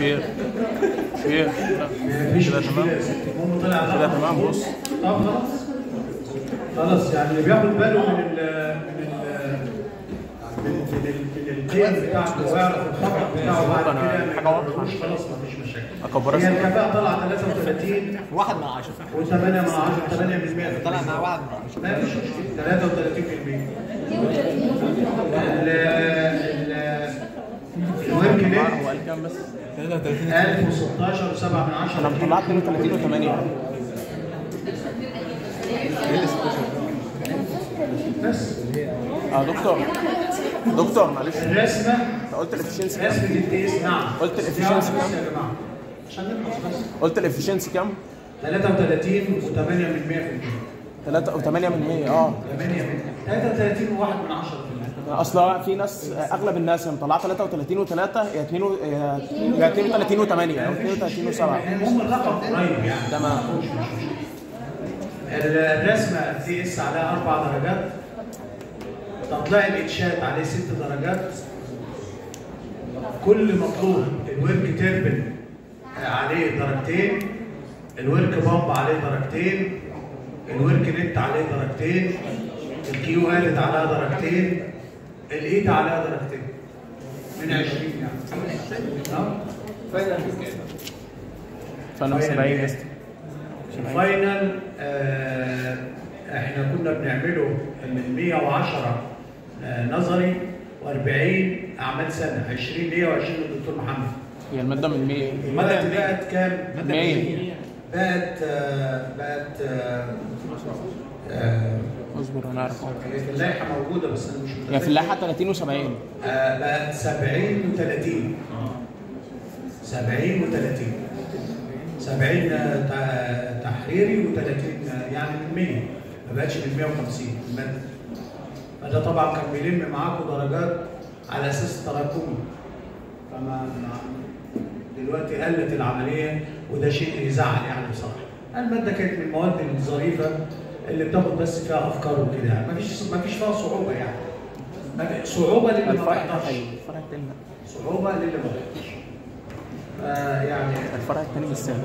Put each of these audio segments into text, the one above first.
شير شير مفيش كده مشكله تمام يا ستي المهم طلع كده تمام بص طب خلاص خلاص يعني اللي بياخد باله من ال من ال من من ال- من القيم بتاعته ويعرف الخطا بتاعه بعد أنا كده ما حاجة واضحة. يقدرش خلاص مفيش مشاكل أكبر هي اسم الكفاءة طلع 33 واحد من عشرة و8 من 10 8 من 100 طلع مع واحد من عشرة ما فيش مشكلة 33 في المية ال ال الورك نت هو قال كام بس 1016 و7 من 10 انا مطلع 32 و8 بس اه دكتور دكتور معلش الرسمة انت قلت الافشنسي كام؟ رسمة التيس نعم قلت بس الefficiency بس كام؟ يا جماعة عشان نخلص بس قلت الافشنسي كام؟ 33 و8 من 100 في المية 3 و8 من 100 اه 8 من 33 و1 من 10 في المية اصل في ناس اغلب الناس اللي مطلعه 33 و3 يا 2 يا 32 و8 او 32 و7 المهم الرقم قريب يعني تمام. مش مشكلة. الرسمة التي اس عليها أربع درجات تطلع الإتشات عليه ست درجات كل مطلوب الورك تيربن عليه درجتين الورك بامب عليه درجتين الورك نت عليه درجتين الكيو قالت عليها درجتين الايت عليها درجتين من 20 يعني اه فانا 70 يا اسطى الفاينل آه احنا كنا بنعمله من 110 آه نظري و40 اعمال سنه 20 ليا و20 للدكتور محمد هي الماده من 100 الماده بقت كام؟ 100 بقت آه بقت آه آه اصبر انا اعرف هي في اللائحه موجوده بس انا مش هي متذكر في اللائحه 30 و70 آه بقت 70 و30 70 و30 70 ت- تحريري و30 يعني من 100 ما بقتش من 150 الماده فده طبعا كان بيلم معاكم درجات على اساس تراكمي فما ما- دلوقتي قلت العمليه وده شيء يزعل يعني بصراحه الماده كانت من المواد الظريفه اللي بتاخد بس فيها افكار وكده يعني ما فيش ما فيش فيها صعوبه يعني ما في- صعوبه للي ما الفرع بيحضرش ايوه الفرع الثاني صعوبه للي ما بيحضرش آه يعني الفرع الثاني مش سهل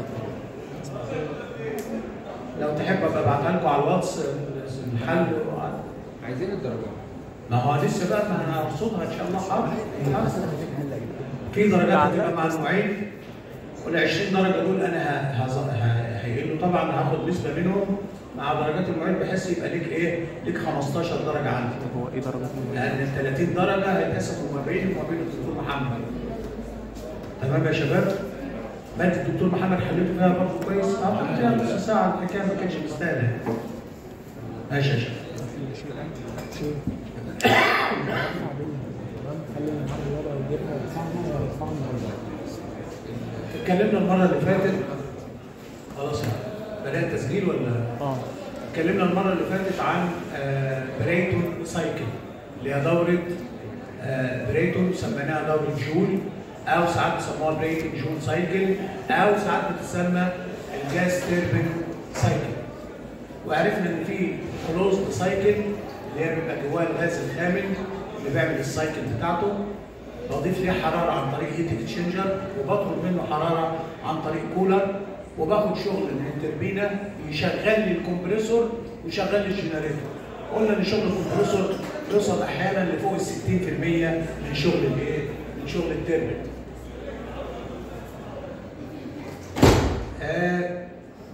لو تحب ابقى ابعتها لكم على الواتس الحل عايزين الدرجات ما هو لسه بقى ما انا هرصدها ان شاء الله حاضر حاضر. في درجات هتبقى مع النوعين وال 20 درجه دول انا هيقلوا طبعا هاخد نسبه منهم مع درجات النوعين بحيث يبقى ليك ايه؟ ليك 15 درجه عندي طب هو ايه درجات المية؟ لان ال 30 درجه هيتقسموا ما بيني وما بين الدكتور محمد تمام يا شباب؟ مادة الدكتور محمد حليته فيها برضه كويس؟ اه حليت فيها نص ساعة الحكاية ما كانتش مستاهلة ماشي يا شباب اتكلمنا المرة اللي فاتت خلاص يعني بدأت تسجيل ولا؟ اه اتكلمنا المره اللي فاتت عن آه، بريتون سايكل اللي هي دوره آه، بريتون سميناها دوره جول او ساعات بيسموها بريتون جول سايكل او ساعات بتسمى الجاز تيربين سايكل وعرفنا ان في كلوزد سايكل اللي هي بيبقى جواها الغاز الخامل اللي بيعمل السايكل بتاعته بضيف ليه حراره عن طريق هيت اكسشينجر وبطلب منه حراره عن طريق كولر وباخد شغل من التربينه يشغل لي الكمبريسور ويشغل لي الجنريتور قلنا ان شغل الكمبريسور يوصل احيانا لفوق ال 60% من شغل الايه؟ من شغل التربين. آه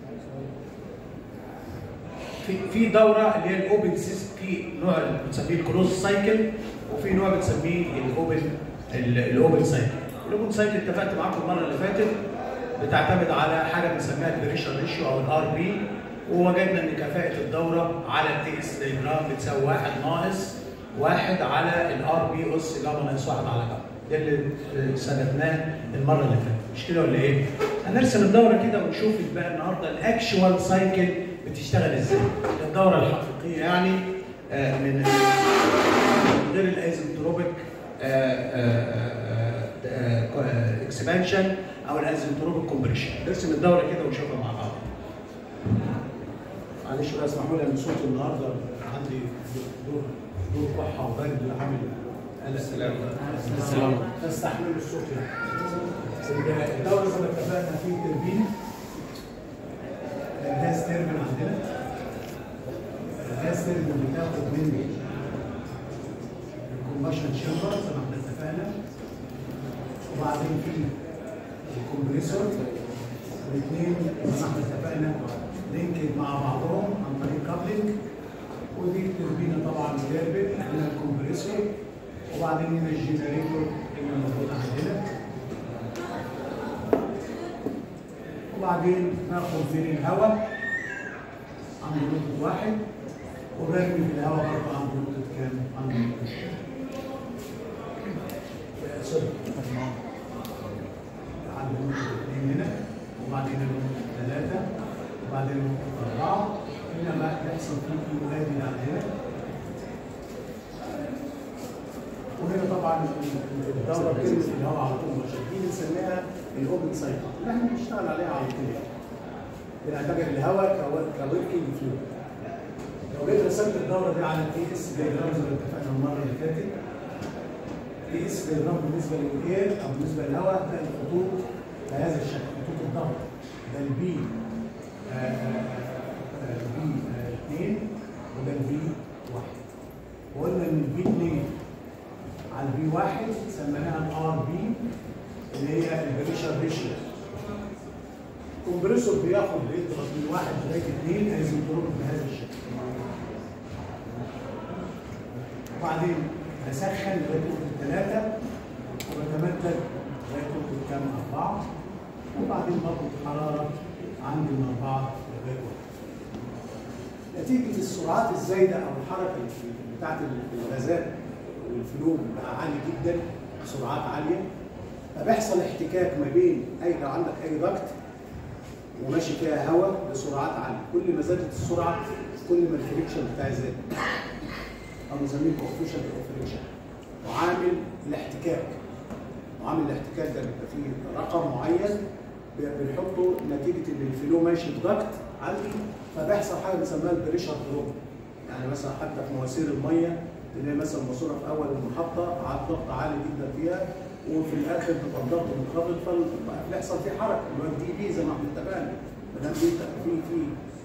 في في دوره اللي هي الاوبن سيستم في نوع بنسميه الكلوز سايكل وفي نوع بنسميه الاوبن الاوبن سايكل الاوبن سايكل اتفقت معاكم المره اللي فاتت بتعتمد على حاجه بنسميها البريشر ريشيو او الار بي ووجدنا ان كفاءه الدوره على التي اس دايجرام بتساوي واحد ناقص واحد على الار بي اس جاما ناقص واحد على جاما ده اللي سندناه المره اللي فاتت مش كده ولا ايه؟ هنرسم الدوره كده ونشوف بقى النهارده الاكشوال سايكل بتشتغل ازاي الدوره الحقيقيه يعني آه، من من غير الايزنتروبيك اكسبانشن او الايزنتروبيك كومبريشن نرسم الدوره كده ونشوفها مع بعض معلش بقى اسمحوا لي ان صوتي النهارده عندي دور دور كحه وبرد عامل قلق السلام تستحملوا الصوت يعني الدوره زي ما اتفقنا في تربين الجاز تربين عندنا الجاز تربين بتاخد من الكومباشن شامبر زي ما احنا اتفقنا وبعدين في الكمبريسور الاثنين زي ما احنا اتفقنا لينكد مع بعضهم عن طريق كابلنج ودي التوربينه طبعا بتربط هنا الكمبريسور وبعدين هنا الجنريتور اللي موجود عندنا وبعدين ناخد من الهواء عند نقطة واحد ونرمي في الهواء برضه عند نقطة كام؟ عند نقطة سوري عند نقطة اثنين هنا وبعدين نقطة ثلاثة وبعدين نقطة أربعة هنا بقى يحصل فيه الولاد اللي عندنا وهنا طبعا الدوره بتلمس الهواء على طول مش دي بنسميها الاوبن سايكل اللي احنا بنشتغل عليها على طول بنعتبر الهواء كوركينج فلو لو جيت رسمت الدوره دي على التي اس ديجرام زي ما اتفقنا المره اللي فاتت تي اس ديجرام بالنسبه للاير او بالنسبه للهواء تلاقي الخطوط بهذا الشكل خطوط الضغط ده البي البي 2 وده البي 1 وقلنا ان البي 2 على البي 1 سميناها الار بي اللي هي البريشر ريشيو الكمبريسور بياخد بيضغط من واحد لغايه اثنين هيزنطرون بهذا الشكل وبعدين بسخن لغايه نقطه ثلاثه وبتمدد لغايه نقطه كام اربعه وبعدين بطلب الحراره عند من اربعه لغايه واحد نتيجه السرعات الزايده او الحركه بتاعت الغازات والفلو بقى عالي جدا سرعات عاليه فبيحصل احتكاك ما بين اي لو عندك اي ضغط وماشي فيها هواء بسرعات عاليه كل ما زادت السرعه كل ما الفريكشن بتاعي زاد او بنسميه كوفيشنت فريكشن وعامل الاحتكاك وعامل الاحتكاك ده بيبقى فيه رقم معين بنحطه نتيجه ان الفلو ماشي بضغط عالي فبيحصل حاجه بنسميها البريشر دروب يعني مثلا حتى في مواسير الميه تلاقي مثلا ماسوره في اول المحطه على ضغط عالي جدا فيها وفي الاخر بتبقى الضغط منخفض فبيحصل فيه حركه اللي هو الدي بي زي ما احنا اتفقنا ما دام في في في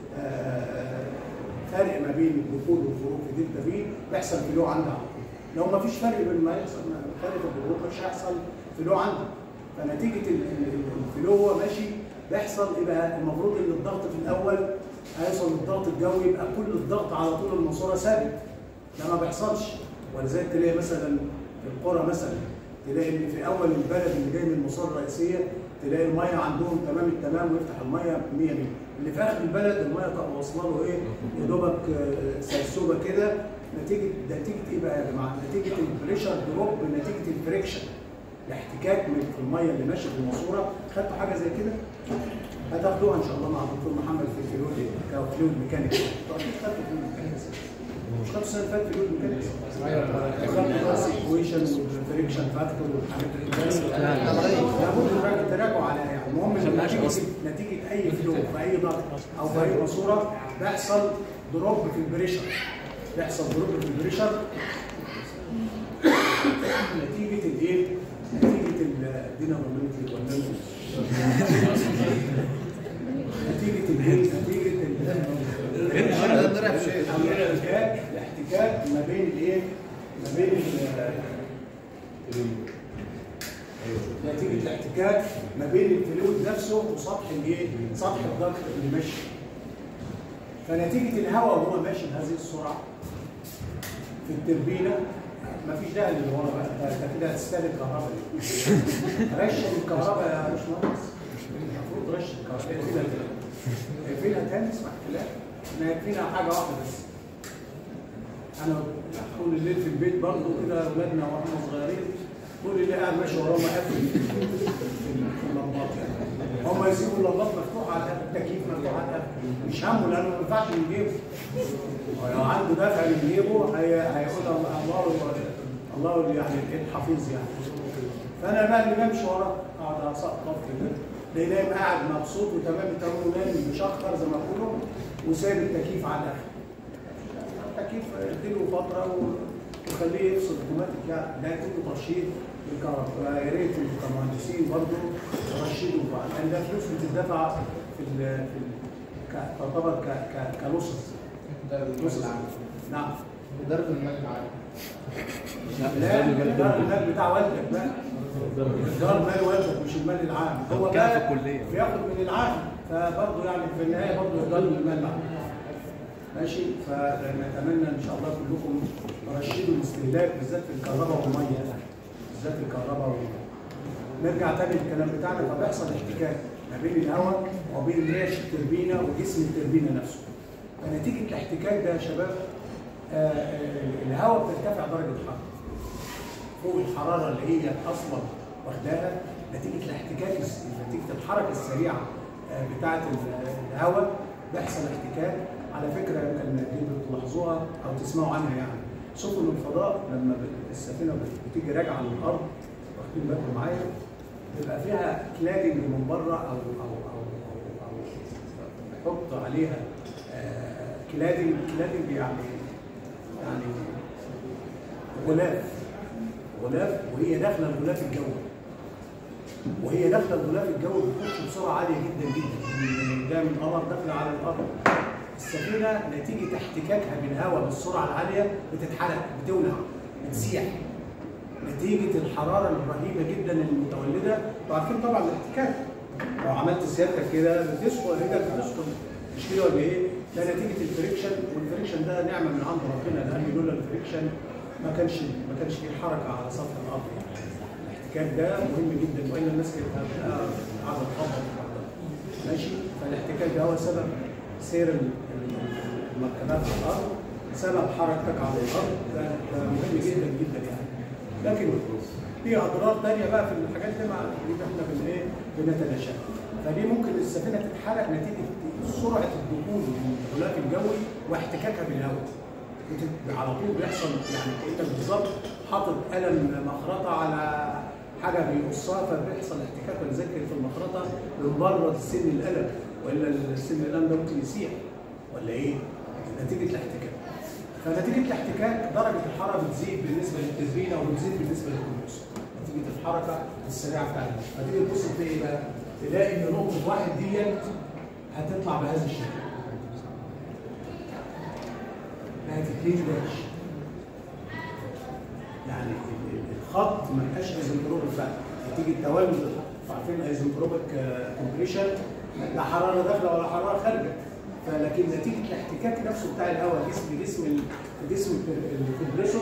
فرق ما بين الدخول والخروج في دلتا بي بيحصل فلو عندها على طول لو ما فيش فرق بين ما يحصل فرق في الخروج مش هيحصل فلو عندك فنتيجه الفلو هو ماشي بيحصل يبقى المفروض ان الضغط في الاول هيوصل للضغط الجوي يبقى كل الضغط على طول الماسوره ثابت ده ما بيحصلش ولذلك تلاقي مثلا في القرى مثلا تلاقي ان في اول البلد اللي جاي من الماسوره الرئيسيه تلاقي الميه عندهم تمام التمام ويفتح الميه 100 100 اللي في اخر البلد الميه تبقى واصله له ايه يا دوبك سرسوبه كده نتيجه نتيجه ايه بقى يا جماعه؟ نتيجه البريشر دروب نتيجه الفريكشن الاحتكاك من في الميه اللي ماشيه في الماسوره خدتوا حاجه زي كده؟ هتاخدوها ان شاء الله مع الدكتور محمد في الفلويد كفلويد ميكانيكس اكيد خدتوا فلويد ميكانيكس مش خدتوا السنه اللي فاتت فلويد ميكانيكس خدتوا بس ايكويشن والفريكشن فاكتور والحاجات دي لابد تراجعوا على يعني المهم ان نتيجه نتيجه اي فلو في اي ضغط او في اي ماسوره بيحصل دروب في البريشر بيحصل دروب في البريشر نتيجه الايه؟ نتيجه الدينامومتري ولا نتيجه الايه؟ نتيجه الاحتكاك الاحتكاك ما بين الايه؟ ما بين نتيجه الاحتكاك ما بين الفلويد نفسه وسطح الايه؟ سطح الضغط اللي ماشي فنتيجه الهواء وهو ماشي بهذه السرعه في التربينه مفيش داعي اللي ورا بقى ده كده هتستهلك كهرباء رشد الكهرباء يا باشمهندس المفروض رشد الكهرباء يقفلها تاني اسمع الكلام احنا يكفينا حاجه واحده بس انا طول الليل في البيت برضه كده اولادنا واحنا صغيرين طول الليل قاعد ماشي وراهم مقفل في اللمبات هم يسيبوا اللمبات مفتوحه على التكييف مفتوح على مش همه لانه ما ينفعش من جيبه لو عنده دافع من جيبه هيقول الله الله يعني الحفيظ يعني فانا بقى اللي بمشي وراه اقعد اسقط كده تلاقيه نايم قاعد مبسوط وتمام التمام ونايم مشخر زي ما بيقولوا وسايب التكييف على الاخر التكييف اديله فتره وخليه يفصل اوتوماتيك يعني لا كله ترشيد الكهرباء يا ريت انتوا كمهندسين برضه ترشدوا بعض لان ده فلوس بتدفع في ال في ال ك- تعتبر ك ك كلصص ده لصص نعم ضرب المال العام لا ده المال بتاع والدك بقى الدار مال والدك مش المال العام هو كده بقى في الكلية. بياخد من العام فبرضه يعني في النهايه برضه يضل المال العام ماشي فنتمنى ان شاء الله كلكم ترشدوا الاستهلاك بالذات في الكهرباء والميه بالذات الكهرباء والميه نرجع تاني للكلام بتاعنا فبيحصل احتكاك ما بين الهواء وبين ريش التربينه وجسم التربينه نفسه فنتيجه الاحتكاك ده يا شباب آه، آه، الهواء بترتفع درجه الحراره فوق الحراره اللي هي اصلا واخداها نتيجه الاحتكاك الس- نتيجه الحركه السريعه آه، بتاعه ال- الهواء بيحصل احتكاك على فكره يمكن دي بتلاحظوها او تسمعوا عنها يعني سفن الفضاء لما بت- السفينه بت- بتيجي راجعه للارض واخدين بالكم معايا بيبقى فيها كلادنج من بره او او او او, أو بيحط عليها آه، كلادنج كلادنج يعني يعني غلاف غلاف وهي داخله الغلاف الجوي وهي داخله الغلاف الجوي بتخش بسرعه عاليه جدا جدا من جايه من القمر داخله على الارض السفينه نتيجه احتكاكها بالهواء بالسرعه العاليه بتتحرق بتولع بتسيح نتيجه الحراره الرهيبه جدا المتولده وعارفين طبعا الاحتكاك لو عملت سيادتك كده بتسخن رجلك بتسخن مش كده ولا ايه؟ ده نتيجه الفريكشن والفريكشن ده نعمه من عند ربنا لان لولا الفريكشن ما كانش ما كانش فيه حركه على سطح الارض يعني. الاحتكاك ده مهم جدا والا الناس كانت هتبقى قاعده تخبط في بعضها. ماشي فالاحتكاك ده هو سبب سير ال- ال- المركبات على الارض سبب حركتك على الارض ده, ده مهم جدا جدا يعني لكن في اضرار تانية بقى في الحاجات دي مع دي احنا بن ايه بنتلاشاها فدي ممكن السفينه تتحرق نتيجه سرعه الدخول من الغلاف الجوي واحتكاكها بالهواء بت- على طول بيحصل يعني كانك بالظبط حاطط قلم مخرطه على حاجه بيقصها فبيحصل احتكاك ولذلك في المخرطه من بره سن القلم والا سن القلم ده ممكن يسيح ولا ايه؟ نتيجه الاحتكاك فنتيجه الاحتكاك درجه الحراره بتزيد بالنسبه للتزرينه وبتزيد بالنسبه للكمبيوتر نتيجه الحركه السريعه بتاعتها فتيجي تبص تلاقي ايه بقى؟ تلاقي ان نقطه واحد ديت هتطلع بهذا الشكل بقت اتنين داش يعني ال- ال- الخط ما بقاش ايزنتروبيك بقى نتيجه تولد عارفين ايزنتروبيك كومبريشن لا حراره داخله ولا حراره خارجه فلكن نتيجه الاحتكاك نفسه بتاع الهواء جسم جسم ال- جسم ال- الكمبريسور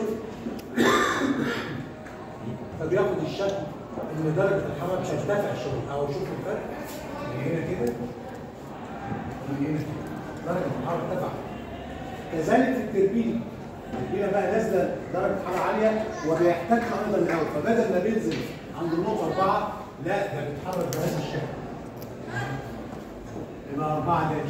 فبياخد الشكل ان درجه الحراره بترتفع شويه او شوفوا الفرق من هنا كده ومن هنا كده درجه الحراره ارتفعت كذلك في التربينه التربينه بقى نازله درجه حراره عاليه وبيحتاجها ايضا الهواء فبدل ما بينزل عند النقطه اربعه لا ده بيتحرك بهذا الشكل يبقى اربعه داش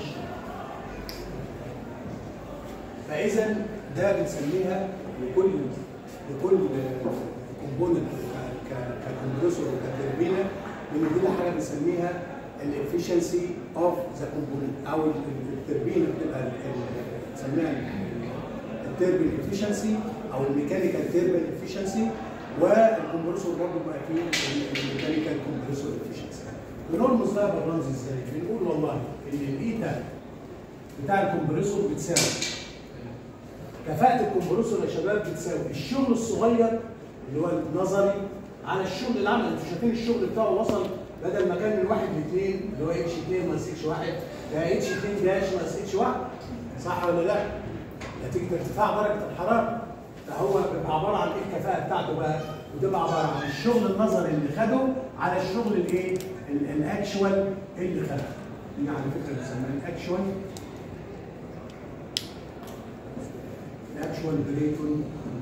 فاذا ده بنسميها لكل لكل كومبوننت ككمبريسور وكتربينه بندي لها حاجه بنسميها الافشنسي اوف ذا كومبوننت او ال- ال- التربينه بتبقى ال- ال- بنسميها التربين افشنسي او الميكانيكال تربين افشنسي والكمبريسور برضه بقى فيه الميكانيكال كومبريسور افشنسي بنرمز ده بالرمز ازاي؟ بنقول والله ان الايتا بتاع الكمبريسور بتساوي كفاءة الكمبريسور يا شباب بتساوي الشغل الصغير اللي هو النظري على الشغل العملي انتوا شايفين الشغل بتاعه وصل بدل ما كان من واحد لاثنين اللي هو اتش 2 ناقص اتش 1 ده اتش 2 داش ناقص اتش 1 صح ولا لا؟ نتيجة ارتفاع درجة الحرارة فهو بيبقى عبارة عن ايه الكفاءة بتاعته بقى؟ بتبقى عبارة عن الشغل النظري اللي خده على الشغل الايه؟ ال- الاكشوال اللي خده. دي على فكرة بنسميها الاكشوال الاكشوال بريتون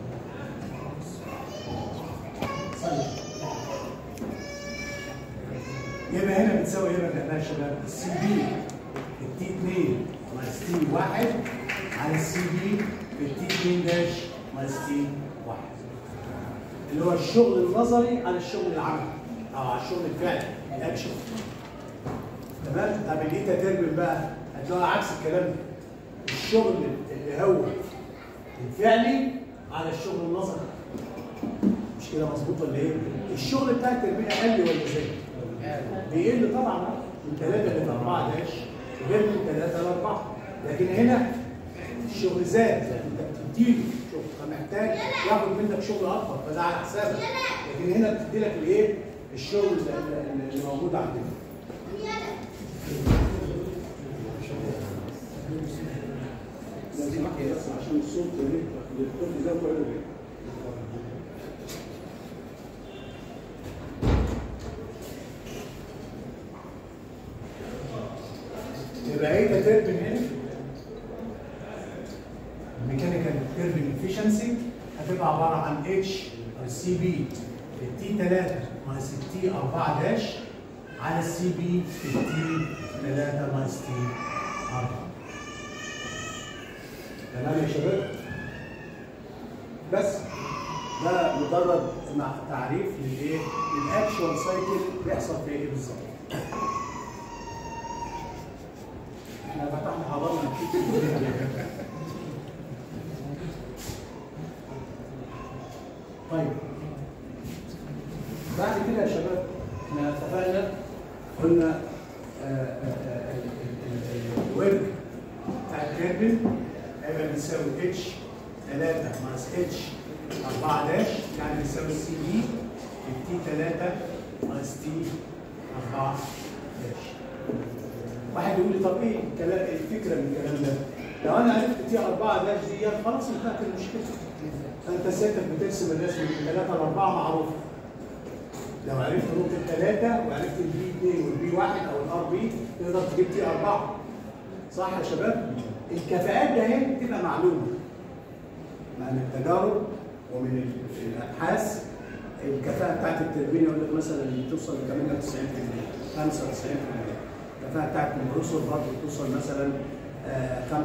يبقى هنا بتساوي ايه بقى يا شباب؟ السي بي التي 2 ناقص تي 1 على السي بي التي 2 داش ناقص تي 1 اللي هو الشغل النظري على الشغل العملي او على الشغل الفعلي الاكشن تمام؟ طب الايتا تربل بقى هتلاقي عكس الكلام ده الشغل اللي هو الفعلي على الشغل النظري مش كده مظبوط ولا ايه؟ الشغل بتاع التربيه قل ولا زاد؟ بيقل طبعا من 3 ل 4 داش غير من 3 ل 4 لكن هنا الشغل زاد انت بتديله شغل فمحتاج ياخد منك شغل اكتر فده على حسابك لكن هنا بتدي لك الايه؟ الشغل اللي- اللي موجود عندنا لازم احكي بس عشان الصوت اللي الطفل ده كله يبقى ايه تربن هنا؟ الميكانيكال تربن افشنسي هتبقى عباره عن اتش سي بي التي 3 ناقص التي 4 داش على السي بي التي 3 ناقص تي 4 تمام يا شباب؟ بس ده مجرد مع تعريف للايه؟ للاكشوال سايكل بيحصل في ايه بالظبط؟ احنا فتحنا حضرنا طيب بعد كده يا شباب احنا اتفقنا قلنا آه، آه، آه، ال- ال- ال- الورك بتاع الكيربل هيبقى بيساوي اتش 3 ناقص اتش 4 داش يعني بيساوي سي دي التي 3 ناقص تي 4 داش واحد يقول لي طب ايه الكلام الفكره من الكلام ده؟ لو انا عرفت تي 4 داش دي خلاص انتهت المشكله. فانت سيادتك بترسم الرسم من 3 ل 4 معروف. لو عرفت نقطه 3 وعرفت البي 2 والبي 1 او الار بي تقدر تجيب تي 4 صح يا شباب؟ الكفاءات ده هي بتبقى معلومه. من التجارب ومن ال- الابحاث الكفاءه بتاعت التربيه يقول لك مثلا توصل ل 98% 95% الكفاءه بتاعت الكمبرسور برضه بتوصل مثلا آه، 85%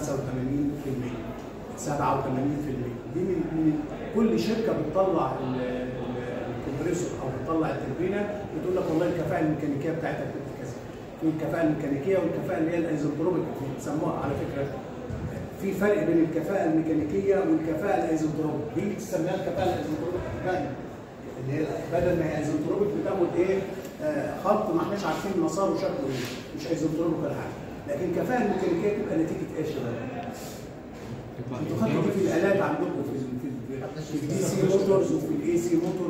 87% دي من من كل شركه بتطلع ال- ال- الكمبرسور او بتطلع التربينه بتقول لك والله الكفاءه الميكانيكيه بتاعتها بتبقى كذا في الكفاءه الميكانيكيه والكفاءه اللي هي الايزوتروبيك بيسموها على فكره في فرق بين الكفاءه الميكانيكيه والكفاءه الايزوتروبيك دي بتسميها الكفاءه الايزوتروبيك فعلا اللي هي بدل ما هي ايزوتروبيك بتاخد ايه آه، خط ما احناش عارفين مساره شكله ايه مش ايزوتروبيك ولا حاجه لكن الكفاءه الميكانيكيه تبقى نتيجه ايه يا شباب؟ انتوا خدتوا دي في الالات عندكم في في- في الدي سي موتورز وفي الاي سي موتور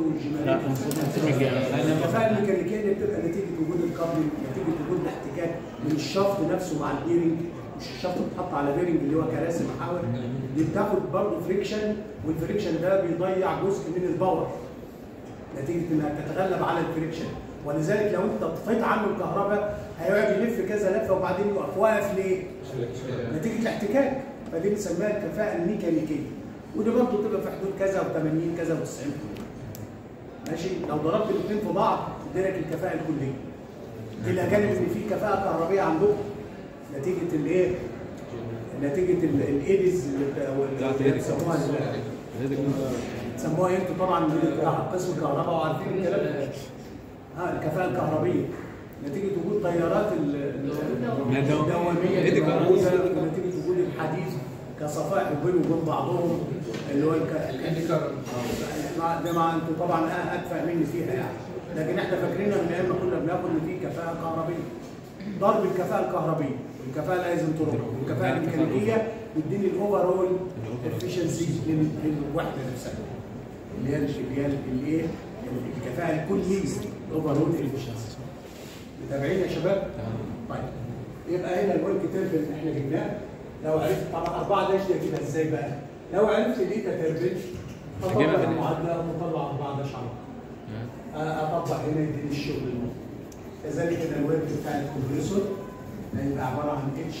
والجيمات الكفاءه الميكانيكيه اللي بتبقى نتيجه وجود الكابل نتيجه وجود الاحتكاك من الشافت نفسه مع البيرنج مش الشافت بتحط على بيرنج اللي هو كراسي محاور دي بتاخد برضه فريكشن والفريكشن ده بيضيع جزء من الباور نتيجه انها تتغلب على الفريكشن ولذلك لو انت طفيت عنه الكهرباء هيقعد يلف كذا لفه وبعدين يقف واقف ليه؟ نتيجه الاحتكاك فدي بنسميها الكفاءه الميكانيكيه ودي برضه بتبقى في حدود كذا و80 كذا و90 ماشي لو ضربت الاثنين في بعض تدرك الكفاءه الكليه الى جانب ان في كفاءه كهربيه عندكم نتيجه الايه؟ نتيجه ال- الايدز اللي بت- أو اللي بيسموها ال- سموها ايه انتوا طبعا بتاع قسم الكهرباء وعارفين الكلام ده ها الكفاءه الكهربيه نتيجه وجود تيارات ال- ال- الدواميه اللي موجوده ونتيجه وجود الحديد كصفائح بينه وبين بعضهم اللي هو الك- مع- ده مع انتوا طبعا اكفأ مني فيها يعني لكن احنا فاكرينها من ايام ما كنا بناخد ان في كفاءه كهربيه ضرب الكفاءه الكهربيه والكفاءه الايزنتروبيه والكفاءه الميكانيكيه بيديني الاوفرول افشنسي للوحده نفسها اللي هي اللي هي الايه الكفاءه الكليه الاوفرول افشنسي متابعين يا شباب؟ طيب يبقى هنا الورك تيربل اللي احنا جبناه لو عرفت طبعا 4 داش دي اجيبها ازاي بقى؟ لو عرفت ليتا تيربل اطبق أجيبها من- المعادله واطلع 4 داش على طول. اطبق هنا يديني الشغل المطلوب كذلك هنا الورك بتاع الكمبريسور هيبقى عباره عن اتش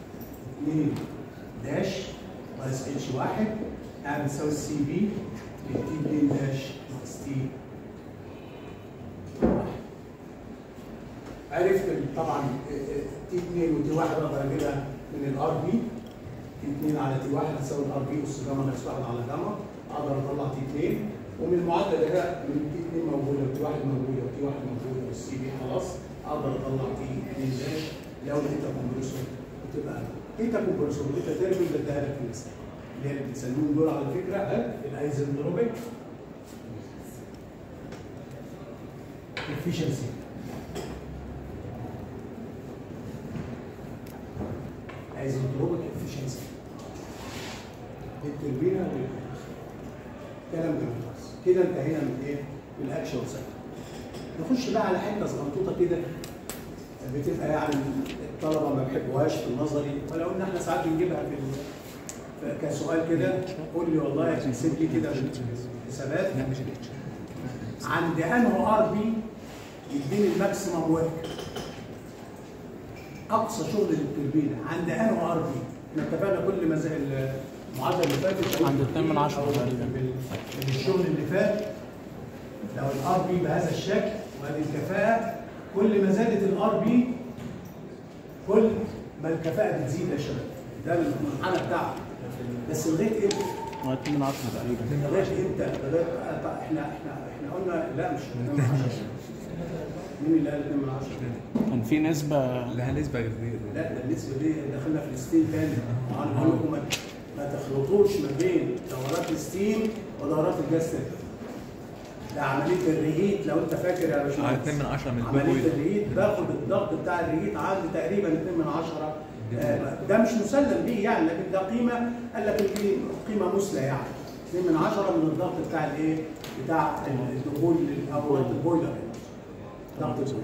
2 داش ناقص اتش 1 يعني بتساوي السي بي تي 2 داش ناقص تي عرفت طبعا تي 2 وتي 1 اقدر اجيبها من الار بي تي 2 على تي 1 هتساوي الار بي اس جاما ناقص 1 على جاما اقدر اطلع تي 2 ومن المعادله اللي هي من تي 2 موجوده وتي 1 موجوده وتي 1 موجوده والسي بي خلاص اقدر اطلع تي 2 داش لو لقيتها كومبريسور بتبقى ايتا كومبريسور وايتا تيربل بديها لك في المثال اللي هي اللي بيسموهم دول على فكره الايزنتروبيك efficiency ايزنتروبيك efficiency للتربينه والكمبرسور كلام جميل خالص. كده انتهينا من ايه؟ من الاكشن سايكل نخش بقى على حته صغنطوطه كده بتبقى يعني الطلبه ما بيحبوهاش في النظري ولو ان احنا ساعات بنجيبها في ال- في- كسؤال كده قول لي والله احسب لي كده بالحسابات عند انه ار بي يديني الماكسيمم ورك اقصى شغل للتوربينه عند انه ار بي احنا اتفقنا كل ما زي المعادله اللي فاتت عند 2 من 10 أو تقريبا. بال- بالشغل اللي فات لو الار بي بهذا الشكل وهذه الكفاءه كل ما زادت الار بي كل ما الكفاءه بتزيد يا شباب ده المنحنى بتاعها بس لغايه امتى؟ هو 2 من 10 تقريبا لغايه امتى؟ لغايه احنا احنا احنا قلنا لا مش 2 من 10 مين اللي قال 2 من 10؟ كان في نسبة لها نسبة كبيرة لا ده النسبه دي دخلنا في الستين تاني انا بقول لكم ما- ما تخلطوش ما بين دورات الستيم ودورات الجاز تاني ده عمليه الريهيت لو انت فاكر يا اه باشمهندس 2 من 10 من عمليه البويل الريهيت باخد الضغط بتاع الريهيت عندي تقريبا 2 من 10 آه، ده مش مسلم بيه يعني لكن ده قيمه قال لك دي قيمه مثلى يعني 2 من 10 من الضغط بتاع الايه؟ بتاع الدخول او ضغط البويلر ضغط البويلر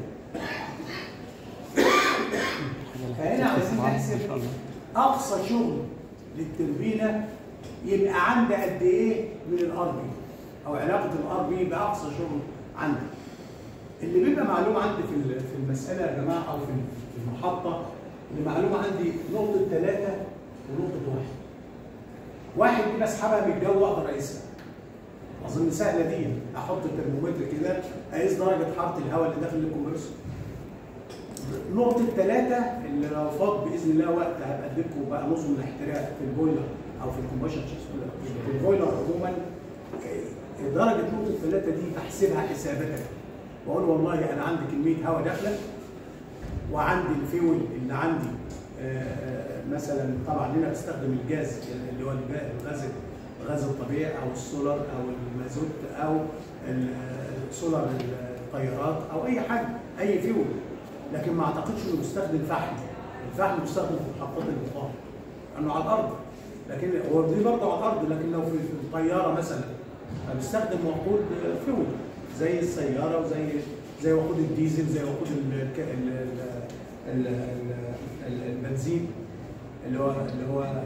فهنا عايزين نحسب اقصى شغل للتربينه يبقى عندي قد ايه من الار بي او علاقه الار بي باقصى شغل عندي اللي بيبقى معلوم عندي في ال- في المساله يا جماعه او في في المحطه اللي معلوم عندي نقطه ثلاثه ونقطه واحد واحد دي بسحبها من الجو اقدر اقيسها اظن سهله دي احط الترمومتر كده اقيس درجه حراره الهواء اللي داخل الكمبرسور نقطة ثلاثة اللي لو فاض بإذن الله وقت هبقى لكم بقى نظم الاحتراق في البويلر أو في الكومبشن في البويلر عموما درجة نقطة ثلاثة دي بحسبها حسابات بقول والله أنا عندي كمية هواء داخلة وعندي الفيول اللي عندي آه، آه، مثلا طبعا هنا بستخدم الجاز اللي هو الب- الغاز الغاز الطبيعي او السولار او المازوت او ال- السولار الطيارات او اي حاجه اي فيول لكن ما اعتقدش انه بيستخدم فحم الفحم بيستخدم في محطات البخار لانه على الارض لكن هو دي برضه على الارض لكن لو في في الطياره مثلا فبيستخدم وقود فيول زي السياره وزي زي وقود الديزل زي وقود ال- الك- ال- ال- ال- ال- ال- البنزين اللي هو اللي هو آه،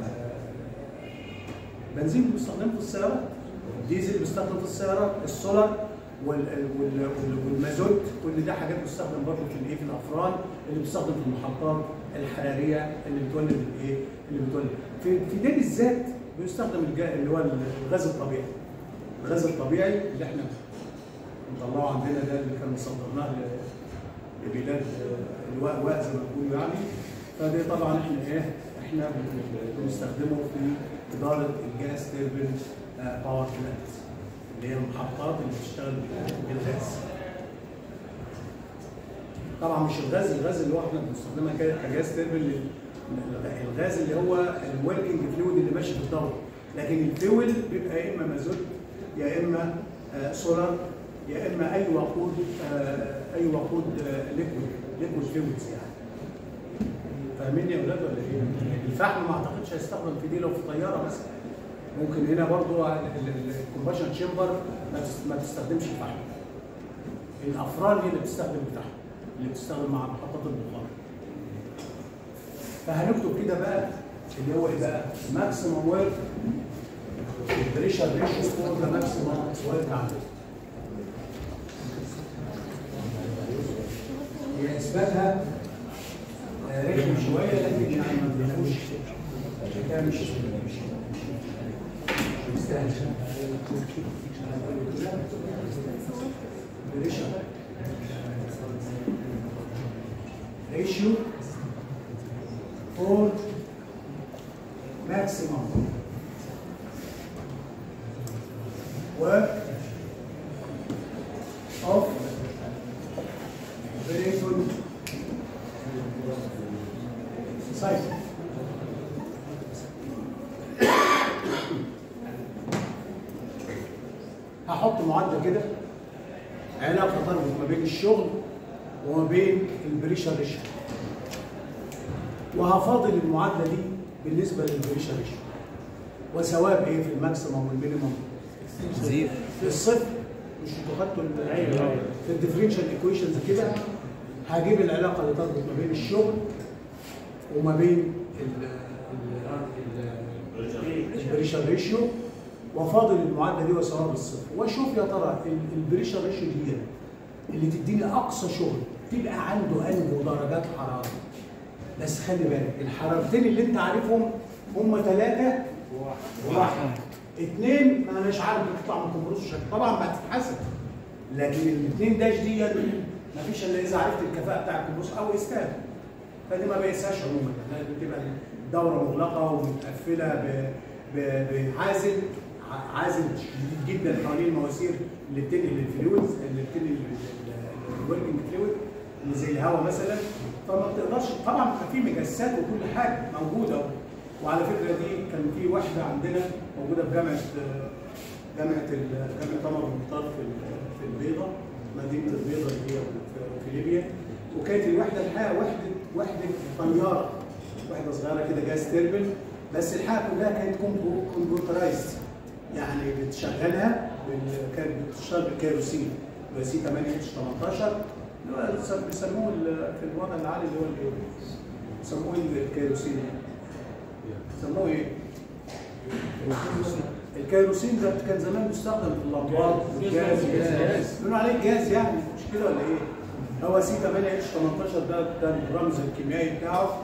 بنزين بيستخدم في السيارات الديزل بيستخدم في السيارات السولار وال- وال- وال- والمازوت كل ده حاجات بتستخدم برضه في الايه في الافران اللي بتستخدم في المحطات الحراريه اللي بتولد الايه اللي بتولد في في ده بالذات بيستخدم الجا- اللي هو الغاز الطبيعي الغاز الطبيعي اللي احنا مطلعه عندنا ده اللي كان مصدرناه ل- لبلاد آه، الواء واء زي ما بيقولوا يعني فده طبعا احنا ايه احنا بن- بنستخدمه في اداره الجاز تيربين آه، باور بلانت اللي هي المحطات اللي بتشتغل بالغاز طبعا مش الغاز الغاز اللي هو احنا بنستخدمها ك- كجاز تيربين لل- الغاز اللي هو الوركينج فلويد اللي ماشي في الدوره لكن الفيول بيبقى يا اما مازوت يا اما آه، سولار يا اما اي وقود آه، اي وقود ليكويد ليكويد فلويدز يعني فاهمين يا اولاد ولا ايه؟ الفحم ما اعتقدش هيستخدم في دي لو في طياره مثلا ممكن هنا برضو الكومباشن تشامبر ما تس- ما تستخدمش الفحم الافران هي اللي بتستخدم الفحم اللي بتستخدم مع محطات البخار فهنكتب كده بقى اللي هو ايه بقى؟ ماكسيمم ورك البريشر ريشيو فور ذا ماكسيمم ورك عندك هي اثباتها آه، رخم شويه لكن يعني ما تدخلوش الحكايه مش مش مش مستاهل بريشر ريشيو فور maximum work of variable cycle. هحط معادله كده علاقه تربط ما بين الشغل وما بين البريشر ريشيو وهفاضل المعادله دي بالنسبه للبريشر ريشيو وثواب ايه في الماكسيمم والمينيمم زيرو في الصفر مش انتوا خدتوا ال- في الديفرنشال ايكويشنز كده هجيب العلاقه اللي تربط ما بين الشغل وما بين ال- ال- البريشر ريشيو وافاضل المعادله دي واساويها بالصفر واشوف يا ترى ال- البريشر ريشيو دي اللي تديني اقصى شغل تبقى عنده انهي درجات حراره بس خلي بالك الحرارتين اللي انت عارفهم هم ثلاثه وواحد اثنين ما اناش عارف بتطلع من الكمبرسور شكل طبعا هتتحسب لكن الاثنين داش دي ما فيش الا اذا عرفت الكفاءه بتاع الكمبرسور او استاد فدي ما بيقيسهاش عموما لأن بتبقى الدوره مغلقه ومتقفله ب- ب- بعازل ع- عازل شديد جدا حوالين المواسير اللي بتنقل الفلويدز اللي بتنقل الوركينج فلويد اللي زي الهواء مثلا فما بتقدرش طبعا بيبقى في مجسات وكل حاجه موجوده وعلى فكره دي كان في واحده عندنا موجوده في جامعه جامعه ال- جامعه عمر بن الخطاب في ال- في البيضه مدينه البيضه اللي هي في- في ليبيا وكانت الوحده الحقيقه وحده وحده طياره وحده صغيره كده جاز تربل بس الحقيقه كلها كانت كومبو- كمبيوترايزد يعني بتشغلها بال- كانت بتشتغل بالكيروسين اللي هو سي 8 اتش 18 اللي هو بيسم- بيسموه ال- في الوضع العالي اللي هو الايه؟ بيسموه الكيروسين بيسموه ايه؟ الكيروسين ده كان زمان بيستخدم في اللمبات والجاز بيقولوا عليه جاز يعني مش كده ولا ايه؟ هو سي 8 اتش 18 ده ده الرمز الكيميائي بتاعه